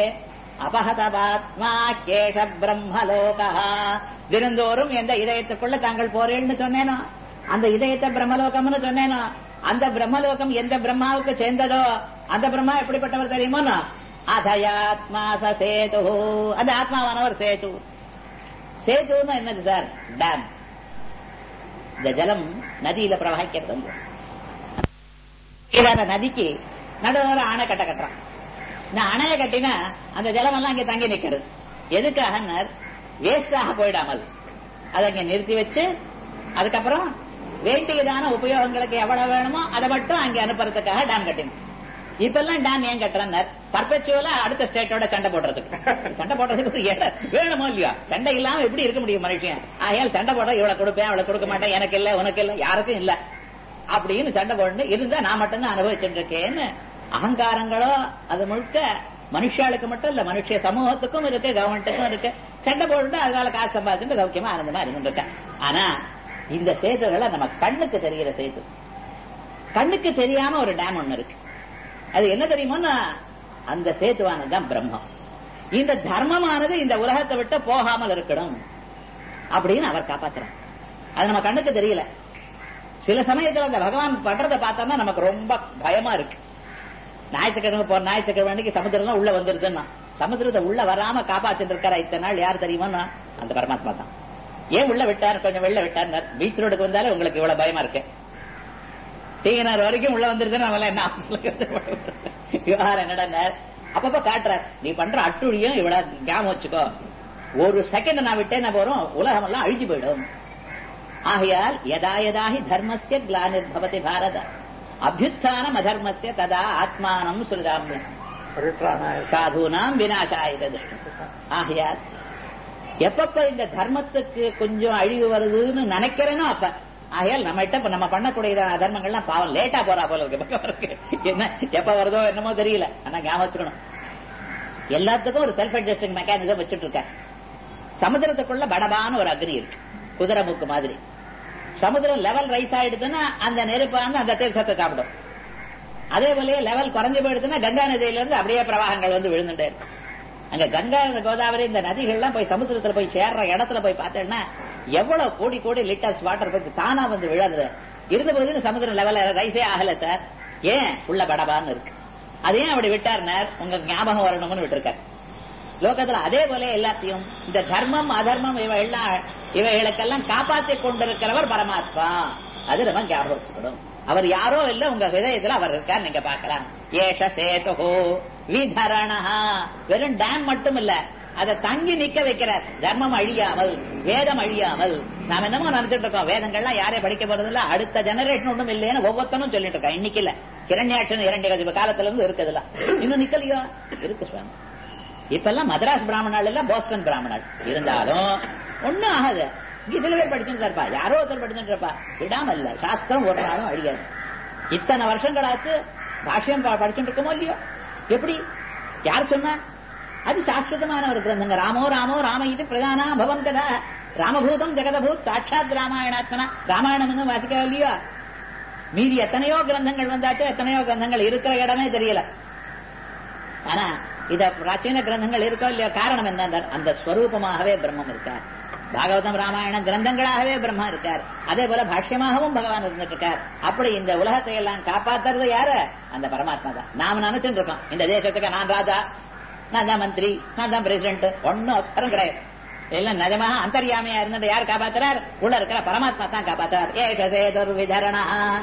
அபகதபாத்மா கேஷ பிரம்மலோகா தினந்தோறும் எந்த இதயத்துக்குள்ள தாங்கள் போறேன்னு சொன்னேனோ அந்த இதயத்தை பிரம்மலோகம்னு சொன்னேனோ அந்த பிரம்மலோகம் எந்த பிரம்மாவுக்கு சேர்ந்ததோ அந்த பிரம்மா எப்படிப்பட்டவர் தெரியுமோ அதயாத்மா ச சேது அந்த ஆத்மாவானவர் சேது சேதுன்னா என்னது சார் டேம் இந்த ஜலம் நதியில பிரவகிக்கிறது வந்து. இதான நதிக்கு நடுவர அணை கட்ட கட்டுறான் இந்த அணைய கட்டினா அந்த ஜலம் எல்லாம் இங்க தங்கி நிக்கிறது எதுக்காக வேஸ்டாக போயிடாமல் அதை அங்க நிறுத்தி வச்சு அதுக்கப்புறம் வேண்டியதான உபயோகங்களுக்கு எவ்வளவு வேணுமோ அதை மட்டும் அங்க அனுப்புறதுக்காக டேம் கட்டினோம் இப்பெல்லாம் டேம் ஏன் கட்டுறாங்க பர்பச்சுவலா அடுத்த ஸ்டேட்டோட சண்டை போடுறதுக்கு சண்டை போடுறதுக்கு ஒரு இடம் வேணுமோ இல்லையா சண்டை இல்லாம எப்படி இருக்க முடியும் மனுஷன் ஆகையால் சண்டை போட இவ்வளவு கொடுப்பேன் அவளை கொடுக்க மாட்டேன் எனக்கு இல்ல உனக்கு இல்ல யாருக்கும் இல்ல அப்படின்னு சண்டை போட்டு இருந்தா நான் மட்டும்தான் அனுபவிச்சுட்டு இருக்கேன்னு அகங்காரங்களோ அது முழுக்க மனுஷாளுக்கு மட்டும் இல்ல மனுஷ சமூகத்துக்கும் இருக்கு கவர்மெண்ட்டுக்கும் இருக்கு சண்டை போட்டு அதனால காசு சம்பாதிச்சுட்டு சௌக்கியமா ஆனந்தமா இருந்துருக்கேன் ஆனா இந்த சேதுகளை நம்ம கண்ணுக்கு தெரிகிற சேது கண்ணுக்கு தெரியாம ஒரு டேம் ஒண்ணு இருக்கு அது என்ன தெரியுமோன்னா அந்த சேத்துவானது தான் பிரம்மம் இந்த தர்மமானது இந்த உலகத்தை விட்டு போகாமல் இருக்கணும் அப்படின்னு அவர் காப்பாத்துறார் அது நம்ம கண்ணுக்கு தெரியல சில சமயத்துல அந்த பகவான் பண்றதை பார்த்தோம்னா நமக்கு ரொம்ப பயமா இருக்கு ஞாயிற்றுக்கிழமை போற ஞாயிற்றுக்கிழமை அன்னைக்கு சமுத்திரம் உள்ள வந்துருதுன்னா சமுத்திரத்தை உள்ள வராம காப்பாத்திட்டு இருக்காரா இத்தனை நாள் யார் தெரியுமா அந்த பரமாத்மா தான் ஏன் உள்ள விட்டார் கொஞ்சம் வெளில விட்டார் பீச் ரோடுக்கு வந்தாலே உங்களுக்கு இவ்வளவு பயமா இருக்கு டீனர் வரைக்கும் உள்ள வந்துருதுன்னு நம்ம என்ன விவகாரம் என்னடா அப்பப்ப காட்டுறார் நீ பண்ற அட்டுழியும் இவ்வளவு ஞாபகம் வச்சுக்கோ ஒரு செகண்ட் நான் விட்டேன் போறோம் உலகம் எல்லாம் அழிஞ்சு போயிடும் ஆகையால் யதா யதாஹி தர்மஸ்ய கிளானிர்பவதி பாரத அபியுத்தானம் அதர்மஸ்ய ததா ஆத்மானம் சுருதாமியம் சாதுனாம் வினாசாயுத ஆகையால் எப்பப்ப இந்த தர்மத்துக்கு கொஞ்சம் அழிவு வருதுன்னு நினைக்கிறேனோ அப்ப ஆகையால் நம்ம இப்ப நம்ம பண்ணக்கூடிய தர்மங்கள்லாம் பாவம் லேட்டா போறா போல இருக்கு என்ன எப்ப வருதோ என்னமோ தெரியல ஆனா ஞாபகம் வச்சுக்கணும் எல்லாத்துக்கும் ஒரு செல்ஃப் அட்ஜஸ்டிங் மெக்கானிசம் வச்சுட்டு இருக்க சமுதிரத்துக்குள்ள படபான ஒரு அக்னி இருக்கு குதிரை மூக்கு மாதிரி சமுதிரம் லெவல் ரைஸ் ஆயிடுதுன்னா அந்த நெருப்பாந்து அந்த தீர்த்தத்தை சாப்பிடும் அதே போலயே லெவல் குறைஞ்சு போயிடுதுன்னா கங்கா நதியில இருந்து அப்படியே பிரவாகங்கள் வந்து விழுந்துட்டே இருக்கும் அங்க கங்கா கோதாவரி இந்த நதிகள்லாம் போய் சமுத்திரத்துல போய் சேர்ற இடத்துல போய் பார்த்தேன்னா எவ்வளவு கோடி கோடி லிட்டர்ஸ் வாட்டர் போய் தானா வந்து விழாது இருந்த போது சமுத்திரம் லெவல ரைஸே ஆகல சார் ஏன் உள்ள படபான்னு இருக்கு அதையும் அப்படி விட்டார்னார் உங்க ஞாபகம் வரணும்னு விட்டுருக்காரு லோகத்துல அதே போல எல்லாத்தையும் இந்த தர்மம் அதர்மம் இவ எல்லாம் இவைகளுக்கெல்லாம் காப்பாற்றி கொண்டிருக்கிறவர் பரமாத்மா அது நம்ம ஞாபகம் வச்சுக்கணும் அவர் யாரோ இல்ல உங்க விதயத்துல அவர் இருக்கார் நீங்க பாக்கலாம் ஏஷ சேதுஹோ விதரணா வெறும் டேம் மட்டும் இல்ல அதை தங்கி நிக்க வைக்கிறார் தர்மம் அழியாமல் வேதம் அழியாமல் நாம என்னமோ நினைச்சிட்டு இருக்கோம் வேதங்கள்லாம் யாரே படிக்க போறது இல்ல அடுத்த ஜெனரேஷன் ஒண்ணும் இல்லைன்னு ஒவ்வொருத்தனும் சொல்லிட்டு இருக்கோம் இன்னைக்கு இல்ல கிரண்யாட்சன் இரண்டு கதிப்பு காலத்துல இருந்து இருக்குதுல இன்னும் நிக்கலையோ இருக்கு சுவாமி இப்ப எல்லாம் மதராஸ் பிராமணால் எல்லாம் போஸ்டன் பிராமணால் இருந்தாலும் ஒண்ணும் ஆகாது இங்க சில பேர் படிச்சுட்டு இருப்பா யாரோ ஒருத்தர் படிச்சுட்டு இருப்பா விடாம இல்ல சாஸ்திரம் ஒரு நாளும் அழியாது இத்தனை வருஷங்களாச்சு பாஷ்யம் படிச்சுட்டு இருக்கோமோ இல்லையோ எப்படி யார் சொன்னா அது சாஸ்வதமான ஒரு கிரந்தங்க ராமோ ராமோ ராம இது பிரதானா பவந்ததா ராமபூதம் ஜெகதபூத் சாட்சாத் ராமாயணாத்மனா ராமாயணம் வாசிக்க இல்லையோ மீதி எத்தனையோ கிரந்தங்கள் வந்தாச்சு எத்தனையோ கிரந்தங்கள் இருக்கிற இடமே தெரியல ஆனா இத பிராச்சீன கிரந்தங்கள் இருக்கோ இல்லையோ காரணம் என்ன அந்த ஸ்வரூபமாகவே பிரம்மம் இருக்கார் பாகவதம் ராமாயண கிரந்தங்களாகவே பிரம்மா இருக்கார் அதே போல பாஷ்யமாகவும் பகவான் இருந்துட்டு இருக்கார் அப்படி இந்த உலகத்தை எல்லாம் காப்பாத்துறது யாரு அந்த பரமாத்மா தான் நாம நினைச்சுட்டு இருக்கோம் இந்த தேசத்துக்கு நான் ராஜா நான் தான் மந்திரி நான் தான் பிரசிடென்ட் ஒன்னும் அத்தரம் கிடையாது எல்லாம் நிஜமாக அந்தரியாமையா இருந்துட்டு யார் காப்பாத்துறார் உள்ள இருக்கிற பரமாத்மா தான் காப்பாத்துறார் ஏகசேதுர் விதரணா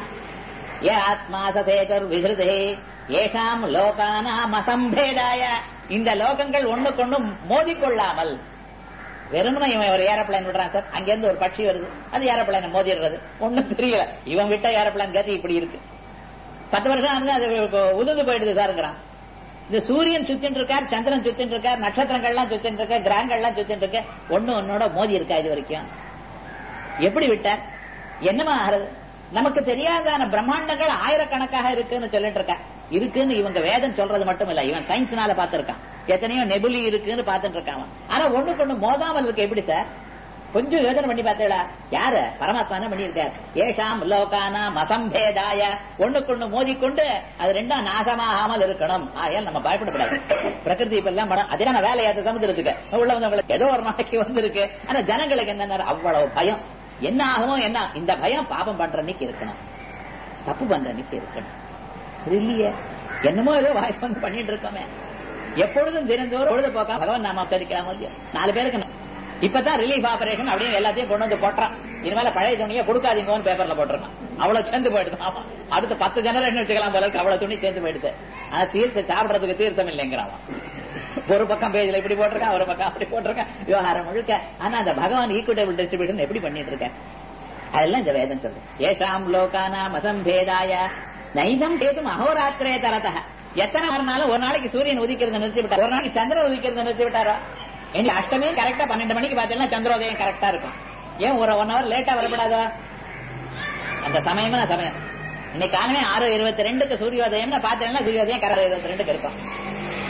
ஏ ஆத்மா சசேதுர் விதிருதே ஏஷாம் லோகானாம் அசம்பேதாய இந்த லோகங்கள் ஒண்ணுக்கொண்டு மோதிக்கொள்ளாமல் வெறுமனே இவன் ஒரு ஏரோப்ளைன் விடுறான் சார் அங்கிருந்து ஒரு பட்சி வருது அது ஏரோப்ளைனை மோதிடுறது ஒண்ணும் தெரியல இவன் விட்ட ஏரோப்ளைன் கேட்டு இப்படி இருக்கு பத்து வருஷம் வந்து அது உதிர்ந்து போயிடுது சாருங்கிறான் இந்த சூரியன் சுத்தின்னு இருக்கார் சந்திரன் சுத்தின்னு இருக்கார் நட்சத்திரங்கள்லாம் சுத்தின்னு இருக்க கிரகங்கள்லாம் சுத்தின்னு இருக்க ஒண்ணு ஒன்னோட மோதி இருக்கா இது வரைக்கும் எப்படி விட்டார் என்னமா ஆறுது நமக்கு தெரியாதான பிரம்மாண்டங்கள் ஆயிரக்கணக்காக இருக்குன்னு சொல்லிட்டு இருக்கா இருக்குன்னு இவங்க வேதம் சொல்றது மட்டும் இல்ல இவன் சயின்ஸ்னால பாத்திருக்கான் எத்தனையோ நெபுலி இருக்குன்னு பாத்துட்டு இருக்கான் ஆனா ஒண்ணு கொண்டு மோதாமல் இருக்கு எப்படி சார் கொஞ்சம் யோசனை பண்ணி பார்த்தீங்களா யாரு பரமாத்மா பண்ணியிருக்கார் ஏஷாம் லோகானா மசம்பேதாய ஒண்ணுக்கொண்டு மோதிக்கொண்டு அது ரெண்டும் நாசமாகாமல் இருக்கணும் ஆகையால் நம்ம பயப்படக்கூடாது பிரகிருதி இப்ப எல்லாம் படம் அதே நம்ம வேலையாத்த சமுதிரத்துக்கு உள்ள வந்தவங்களுக்கு ஏதோ ஒரு நாளைக்கு வந்திருக்கு ஆனா ஜனங்களுக்கு என்ன அவ்வளவு பயம் என்ன ஆகுமோ என்ன இந்த பயம் பாபம் பண்ற அன்னைக்கு இருக்கணும் தப்பு பண்ற அன்னைக்கு இருக்கணும் இல்லையே என்னமோ ஏதோ வாய்ப்பு வந்து பண்ணிட்டு இருக்கோமே எப்பொழுதும் தினந்தோறும் பொழுதுபோக்கா பகவான் நாம தெரிவிக்கலாம் இல்லையா நாலு பேருக்கு இப்பதான் ரிலீஃப் ஆபரேஷன் அப்படின்னு எல்லாத்தையும் கொண்டு வந்து போட்டுறான் இனிமேல பழைய துணியை கொடுக்காதீங்கன்னு பேப்பர்ல போட்டிருக்கான் அவ்வளவு சேர்ந்து போயிடுது ஆமா அடுத்த பத்து ஜெனரேஷன் வச்சுக்கலாம் போல இருக்கு அவ்வளவு துணி சேர்ந்து போயிடுது ஆனா தீர்த்த சாப்பிடறதுக்கு தீர்த்தம் இல்லைங்கிறான் ஒரு பக்கம் பேஜ்ல இப்படி போட்டிருக்கான் ஒரு பக்கம் அப்படி போட்டிருக்கான் விவகாரம் முழுக்க ஆனா அந்த பகவான் ஈக்குவட்டபிள் டிஸ்ட்ரிபியூஷன் எப்படி பண்ணிட்டு இருக்க அதெல்லாம் இந்த வேதம் சொல்லுது ஏஷாம் லோகானாம் அசம்பேதாய நைதம் கேதும் அகோராத்திரே தரதா எத்தனை மறுநாளும் ஒரு நாளைக்கு சூரியன் உதிக்கிறத நிறுத்தி விட்டார் ஒரு நாளைக்கு சந்திரன் உதிக்கிறத நிறுத்தி விட்டாரா இனி அஷ்டமே கரெக்டா பன்னெண்டு மணிக்கு பார்த்தீங்கன்னா சந்திரோதயம் கரெக்டா இருக்கும் ஏன் ஒரு ஒன் ஹவர் லேட்டா வரப்படாதா அந்த சமயமான சமயம் இன்னைக்கு காலமே ஆறு இருபத்தி ரெண்டுக்கு சூரியோதயம்னு பார்த்தீங்கன்னா சூரியோதயம் கரெக்டா இருபத்தி ரெண்டுக்கு இருக்கும்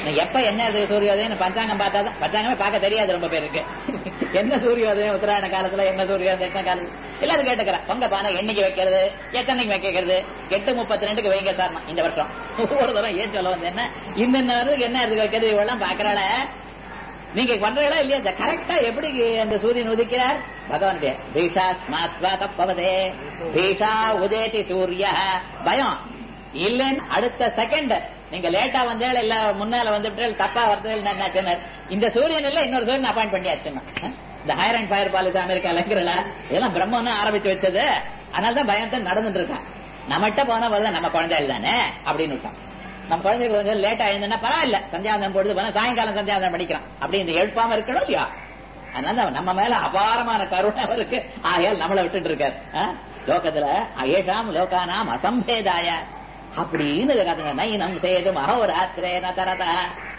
நான் எப்ப என்ன இருக்கு சூரியோதயம் பஞ்சாங்கம் பார்த்தா தான் பஞ்சாங்கமே பார்க்க தெரியாது ரொம்ப பேருக்கு என்ன சூரியோதயம் உத்தராயண காலத்துல என்ன சூரியோதயம் என்ன காலத்துல எல்லாரும் கேட்டுக்கிறேன் பொங்க பானை என்னைக்கு வைக்கிறது எத்தனைக்கு வைக்கிறது எட்டு முப்பத்தி ரெண்டுக்கு வைங்க சார் நான் இந்த வருஷம் ஒவ்வொரு தரம் ஏன் சொல்ல வந்து என்ன இந்த நேரத்துக்கு என்ன இருக்கு வைக்கிறது இவெல்லாம் பாக்குறாள நீங்க பண்றீங்களா இல்லையா இந்த கரெக்டா எப்படி அந்த சூரியன் உதிக்கிறார் பகவானுடைய பீஷா ஸ்மாத்வா தப்பவதே பீஷா உதேதி சூரிய பயம் இல்லைன்னு அடுத்த செகண்ட் நீங்க லேட்டா வந்தேள் இல்ல முன்னால வந்துட்டு தப்பா வரது இந்த சூரியன் இல்ல இன்னொரு சூரியன் அப்பாயிண்ட் பண்ணியாச்சுன்னா இந்த ஹையர் அண்ட் ஃபயர் பாலிசி அமெரிக்காலங்கிறல இதெல்லாம் பிரம்மன் ஆரம்பிச்சு வச்சது அதனாலதான் பயத்தை நடந்துட்டு இருக்கான் நம்மகிட்ட போனா வருது நம்ம குழந்தைகள் தானே அப்படின்னு விட்டான் நம்ம குழந்தைகள் கொஞ்சம் லேட்டா எழுந்தா பரவாயில்ல சந்தியாவந்தம் போடுது போனா சாயங்காலம் சந்தியாவந்தம் படிக்கிறான் அப்படின்னு எழுப்பாம இருக்கணும் இல்லையா அதனால அவன் நம்ம மேல அபாரமான கருணை அவருக்கு ஆகையால் நம்மளை விட்டுட்டு இருக்காரு ஆ? லோகத்துல அயேஷாம் லோகானாம் அசம்பேதாய அப்படின்னு கத்துங்க நைனம் சேது மகோராத்திரே நதரத